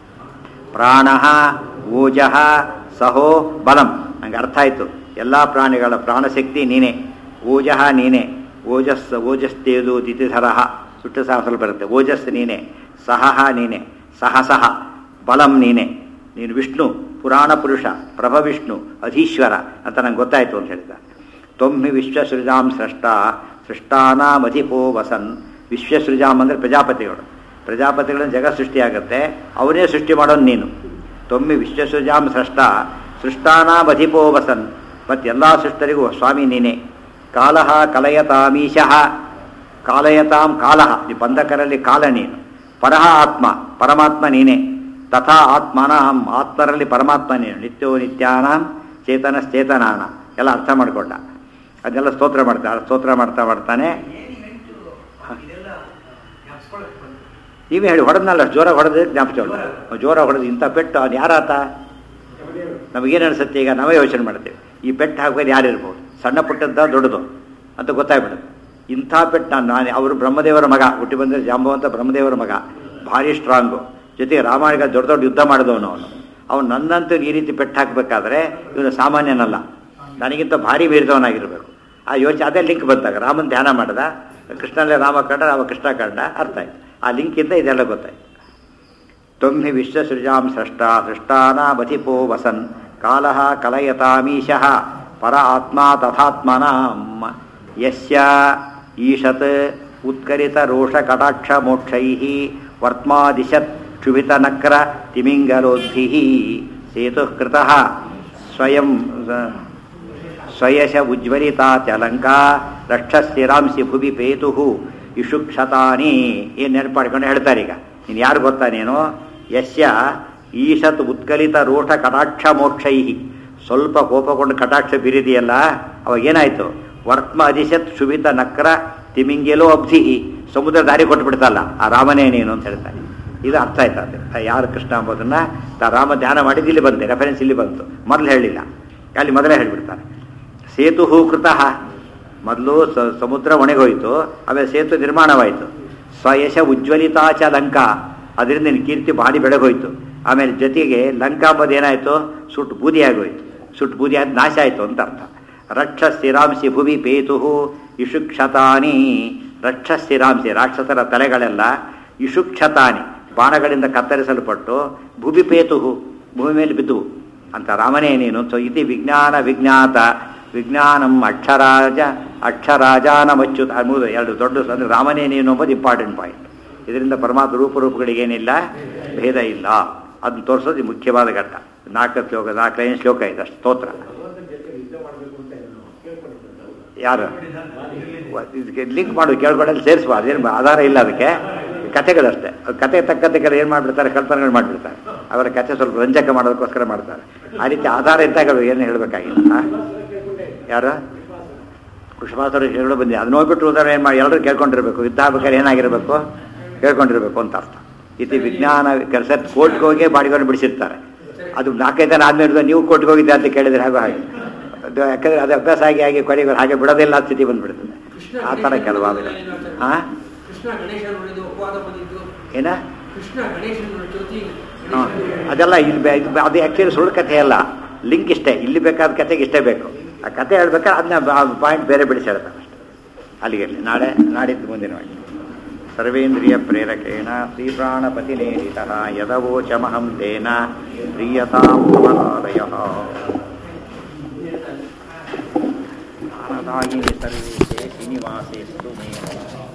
ಪ್ರಾಣ ಓಜ ಸಹೋ ಬಲಂ ನಂಗೆ ಅರ್ಥ ಆಯಿತು ಎಲ್ಲ ಪ್ರಾಣಿಗಳ ಪ್ರಾಣಶಕ್ತಿ ನೀನೇ ಓಜಃ ನೀನೇ ಓಜಸ್ ಓಜಸ್ತೇದು ತಿಥಿಧರ ಸುಟ್ಟು ಸಾಹಸಲು ಬರುತ್ತೆ ಓಜಸ್ ನೀನೆ ಸಹಃ ನೀನೆ ಸಹಸಃ ಬಲಂ ನೀನೆ ನೀನು ವಿಷ್ಣು ಪುರಾಣ ಪುರುಷ ಪ್ರಭ ವಿಷ್ಣು ಅಧೀಶ್ವರ ಅಂತ ನಂಗೆ ಗೊತ್ತಾಯಿತು ಅಂತ ಹೇಳಿದ ತ್ವಮ್ಮಿ ವಿಶ್ವಸೃಜಾಂ ಸೃಷ್ಟ ಸೃಷ್ಟಾನಾಮಧಿಪೋ ವಸನ್ ವಿಶ್ವಸೃಜಾಂ ಅಂದರೆ ಪ್ರಜಾಪತಿಗಳು ಪ್ರಜಾಪತಿಗಳನ್ನು ಜಗ ಸೃಷ್ಟಿಯಾಗುತ್ತೆ ಅವನೇ ಸೃಷ್ಟಿ ಮಾಡೋನು ನೀನು ತೊಮ್ಮಿ ವಿಶ್ವಸೃಜಾಂ ಸೃಷ್ಟ ಸೃಷ್ಟಾನಾಮಧಿಪೋ ವಸನ್ ಮತ್ತೆಲ್ಲ ಸೃಷ್ಟರಿಗೂ ಸ್ವಾಮಿ ನೀನೇ ಕಾಲಃ ಕಲಯತಾಮೀಶಃ ಕಾಲಯತಾಂ ಕಾಲಃ ಈ ಬಂಧಕರಲ್ಲಿ ಕಾಲ ನೀನು ಪರಹ ಆತ್ಮ ಪರಮಾತ್ಮ ನೀನೇ ತಥಾ ಆತ್ಮನಾಂ ಆತ್ಮರಲ್ಲಿ ಪರಮಾತ್ಮ ನೀನು ನಿತ್ಯೋ ನಿತ್ಯಾನಾಂ ಚೇತನಶ್ಚೇತನಾನ ಎಲ್ಲ ಅರ್ಥ ಮಾಡಿಕೊಂಡ ಅದೆಲ್ಲ ಸ್ತೋತ್ರ ಮಾಡ್ತಾ ಸ್ತೋತ್ರ ಮಾಡ್ತಾ ಮಾಡ್ತಾನೆ ನೀವೇ ಹೇಳಿ ಹೊಡೆದ್ನಲ್ಲ ಜೋರ ಹೊಡೆದು ಜ್ಞಾಪಿಸ್ಕೊಂಡು ಜೋರ ಹೊಡೆದು ಇಂಥ ಪೆಟ್ಟು ಅದು ಯಾರಾತ ನಮಗೇನು ಅನಿಸುತ್ತೆ ಈಗ ನಾವೇ ಯೋಚನೆ ಮಾಡ್ತೇವೆ ಈ ಪೆಟ್ಟು ಹಾಕೋದು ಯಾರಿರ್ಬೋದು ಸಣ್ಣ ಪುಟ್ಟದ್ದ ದೊಡ್ಡದು ಅಂತ ಗೊತ್ತಾಗ್ಬಿಡುತ್ತೆ ಇಂಥ ಪೆಟ್ಟು ನಾನು ನಾನು ಅವರು ಬ್ರಹ್ಮದೇವರ ಮಗ ಹುಟ್ಟಿ ಬಂದರೆ ಜಾಂಬವಂತ ಬ್ರಹ್ಮದೇವರ ಮಗ ಭಾರಿ ಸ್ಟ್ರಾಂಗು ಜೊತೆಗೆ ರಾಮಾಯಣ ದೊಡ್ಡ ದೊಡ್ಡ ಯುದ್ಧ ಮಾಡಿದವನು ಅವನು ಅವನು ನನ್ನಂತೂ ಈ ರೀತಿ ಪೆಟ್ಟು ಹಾಕಬೇಕಾದ್ರೆ ಇವನು ಸಾಮಾನ್ಯನಲ್ಲ ನನಗಿಂತ ಭಾರಿ ಮೀರಿದವನಾಗಿರಬೇಕು ಆ ಯೋಚನೆ ಅದೇ ಲಿಂಕ್ ಬಂದಾಗ ರಾಮನ ಧ್ಯಾನ ಮಾಡಿದ ಕೃಷ್ಣಲ್ಲೇ ರಾಮ ಕಂಡ ರಾಮ ಕೃಷ್ಣ ಕಂಡ ಅರ್ಥ ಆಯ್ತು ಆ ಲಿಂಕಿಂದ ಇದೆಲ್ಲ ಗೊತ್ತಾಯ್ತು ತ್ವಮ್ಮಿ ವಿಶ್ವಸೃಜಾಂ ಸೃಷ್ಟ ಸೃಷ್ಟಾನಾಮಧಿಪೋ ವಸನ್ ಕಾಲಃ ಕಲಯತಾಮೀಶಃ ಪರ ಆತ್ಮ ತಥಾತ್ಮನಾಂ ಯಸ್ಯ ಈಶತ್ ಉತ್ಕರಿತ ರೋಷ ಕಟಾಕ್ಷ ಮೋಕ್ಷೈ ವರ್ತ್ಮಾದಿಶತ್ ಕ್ಷುಭಿತ ನಕ್ರ ತಿಮಿಂಗಲೋದ್ಭಿ ಸೇತು ಕೃತಃ ಸ್ವಯಂ ಸ್ವಯಶ ಉಜ್ವಲಿತಾ ಚಲಂಕಾ ರಕ್ಷಸ್ಥಿರಾಂಸಿ ಭುವಿ ಪೇತು ಇಷುಕ್ಷತಾನಿ ಏನು ನೆನಪಾಡ್ಕೊಂಡು ಹೇಳ್ತಾರೆ ಈಗ ನೀನು ಯಾರು ಗೊತ್ತಾ ನೀನು ಯಸ್ಯ ಈಶತ್ ಉತ್ಕಲಿತ ರೋಷ ಕಟಾಕ್ಷ ಮೋಕ್ಷೈ ಸ್ವಲ್ಪ ಕೋಪಗೊಂಡು ಕಟಾಕ್ಷ ಬಿರಿದಿಯಲ್ಲ ಅವಾಗ ಏನಾಯ್ತು ವರ್ತ್ಮ ಅಧಿಶತ್ ಶುಭಿತ ನಕ್ರ ತಿಮಿಂಗೆಲೋ ಅಬ್ಧಿ ಸಮುದ್ರ ದಾರಿ ಕೊಟ್ಟು ಬಿಡ್ತಲ್ಲ ಆ ರಾಮನೇ ನೀನು ಅಂತ ಹೇಳ್ತಾನೆ ಇದು ಅರ್ಥ ಆಯ್ತಾ ಅದು ಯಾರು ಕೃಷ್ಣ ಅಂಬೋದನ್ನ ತಾ ರಾಮ ಧ್ಯಾನ ಮಾಡಿದ್ದು ಇಲ್ಲಿ ಬಂತೆ ರೆಫರೆನ್ಸ್ ಇಲ್ಲಿ ಬಂತು ಮೊದಲು ಹೇಳಲಿಲ್ಲ ಅಲ್ಲಿ ಮೊದಲೇ ಹೇಳ್ಬಿಡ್ತಾರೆ ಸೇತು ಕೃತಃ ಮೊದಲು ಸ- ಸಮುದ್ರ ಒಣಗೋಯ್ತು ಆಮೇಲೆ ಸೇತು ನಿರ್ಮಾಣವಾಯಿತು ಸ್ವಯಶ ಉಜ್ವಲಿತಾಚ ಲಂಕಾ ಅದರಿಂದ ನಿನ್ನ ಕೀರ್ತಿ ಭಾರಿ ಬೆಳಗೋಯ್ತು ಆಮೇಲೆ ಜೊತೆಗೆ ಲಂಕಾ ಅಂಬೋದು ಏನಾಯಿತು ಸುಟ್ಟು ಬೂದಿ ಆಗೋಯ್ತು ಸುಟ್ಟು ಬೂದಿ ಆದ ನಾಶ ಆಯಿತು ಅಂತ ಅರ್ಥ ರಕ್ಷ ಸ್ಥಿರಾಂಸಿ ಭುವಿ ಪೇತು ಇಷುಕ್ಷತಾನಿ ರಕ್ಷ ಸ್ಥಿರಾಂಸಿ ರಾಕ್ಷಸರ ತಲೆಗಳೆಲ್ಲ ಇಷುಕ್ಷತಾನಿ ಬಾಣಗಳಿಂದ ಕತ್ತರಿಸಲ್ಪಟ್ಟು ಭುವಿ ಪೇತು ಭೂಮಿ ಮೇಲೆ ಬಿದ್ದುವು ಅಂತ ರಾಮನೇ ನೀನು ಸೊ ಇತಿ ವಿಜ್ಞಾನ ವಿಜ್ಞಾತ ವಿಜ್ಞಾನಂ ಅಕ್ಷರಾಜ ಅಕ್ಷರಾಜಾನಮಚ್ಯುತ ಅನ್ನೋದು ಎರಡು ದೊಡ್ಡ ಸ- ಅಂದ್ರೆ ರಾಮನೇ ನೀನು ಎಂಬುದು ಇಂಪಾರ್ಟೆಂಟ್ ಪಾಯಿಂಟ್ ಇದರಿಂದ ಪರಮಾತ್ಮ ರೂಪರೂಪಗಳಿಗೇನಿಲ್ಲ ಭೇದ ಇಲ್ಲ ಅದನ್ನು ತೋರಿಸೋದು ಮುಖ್ಯವಾದ ಘಟ್ಟ ನಾಲ್ಕು ಶ್ಲೋಕ ನಾಲ್ಕೈದು ಶ್ಲೋಕ ಇದೆ ಅಷ್ಟು ಸ್ತೋತ್ರ ಯಾರು ಇದಕ್ಕೆ ಲಿಂಕ್ ಮಾಡು ಕೇಳ್ಕೊಂಡಲ್ಲಿ ಸೇರಿಸಬಾರ್ದು ಏನು ಆಧಾರ ಇಲ್ಲ ಅದಕ್ಕೆ ಕಥೆಗಳಷ್ಟೇ ಅದು ಕತೆ ತಕ್ಕಂತೆ ಕೆಲವು ಏನು ಮಾಡಿಬಿಡ್ತಾರೆ ಕಲ್ಪನೆಗಳು ಮಾಡಿಬಿಡ್ತಾರೆ ಅವರ ಕಥೆ ಸ್ವಲ್ಪ ರಂಜಕ ಮಾಡೋದಕ್ಕೋಸ್ಕರ ಮಾಡ್ತಾರೆ ಆ ರೀತಿ ಆಧಾರ ಇದ್ದಾಗ ಏನು ಹೇಳಬೇಕಾಗಿಲ್ಲ ಯಾರು ಕುಶಮಾಸರು ಹೇಳೋ ಬಂದಿ ಅದು ನೋಡ್ಬಿಟ್ಟು ಉದಾಹರಣೆ ಏನು ಮಾಡಿ ಎಲ್ಲರೂ ಕೇಳ್ಕೊಂಡಿರ್ಬೇಕು ಯುದ್ಧ ಆಗ್ಬೇಕಾದ್ರೆ ಏನಾಗಿರ್ಬೇಕು ಕೇಳ್ಕೊಂಡಿರ್ಬೇಕು ಅಂತ ಅರ್ಥ ಇತಿ ವಿಜ್ಞಾನ ಕೆಲಸ ಕೋರ್ಟ್ಗೆ ಹೋಗಿ ಬಾಡಿಗಳನ್ನು ಬಿಡಿಸಿರ್ತಾರೆ ಅದು ನಾಲ್ಕೈದು ಜನ ಆದ್ಮೇಲೆ ನೀವು ಕೋರ್ಟ್ಗೆ ಹೋಗಿದ್ದೆ ಅಂತ ಕೇಳಿದ್ರೆ ಹಾಗೂ ಹಾಗೆ ಅದು ಯಾಕಂದ್ರೆ ಅದು ಅಭ್ಯಾಸ ಆಗಿ ಆಗಿ ಕೊನೆಗೆ ಹಾಗೆ ಬಿಡೋದಿಲ್ಲ ಅಂತ ಸ್ಥಿತಿ ಬಂದ್ಬಿಡ್ತದೆ ಆ ಥರ ಕೆಲವಾಗಿದೆ ಹಾಂ ಕೃಷ್ಣ ಗಣೇಶ ನೋಡಿದ್ದು ಅಪವಾದ ಬಂದಿದ್ದು ಏನ ಕೃಷ್ಣ ಗಣೇಶನ ಜ್ಯೋತಿ ಹಾಂ ಅದೆಲ್ಲ ಇಲ್ಲಿ ಬೆ- ಇದು ಬೆ- ಅದು ಆ್ಯಕ್ಚುಲಿ ಸುಳ್ಳು ಕಥೆ ಅಲ್ಲ ಲಿಂಕ್ ಇಷ್ಟೇ ಇಲ್ಲಿ ಬೇಕಾದ ಕಥೆಗೆ ಇಷ್ಟೇ ಬೇಕು ಆ ಕಥೆ ಹೇಳ್ಬೇಕಾದ್ರೆ ಅದನ್ನ ಪಾಯಿಂಟ್ ಬೇರೆ ಬಿಡಿಸಿ ಹೇಳ್ತಾರೆ ಅಷ್ಟೇ ಅಲ್ಲಿಗೆ ಇರ್ಲಿ. ನಾಳೆ ನಾಡಿದ್ದು ಮುಂದಿನ ವಾಕ್ಯ ಸರ್ವೇಂದ್ರಿಯ ಪ್ರೇರಕೇಣ ಶ್ರೀಪ್ರಾಣಪತಿ ನೇರಿತಃ ಯದವೋಚಮಹಂ ತೇನ ಪ್ರೀಯತಾಂ ಭವನಾದಯ ಜ್ಞಾನದಾಯಿನಿ ಸರ್ವೇಶೇ ಶ್ರೀನಿವಾಸೇಸ್ತು ಮೇ ನಮಃ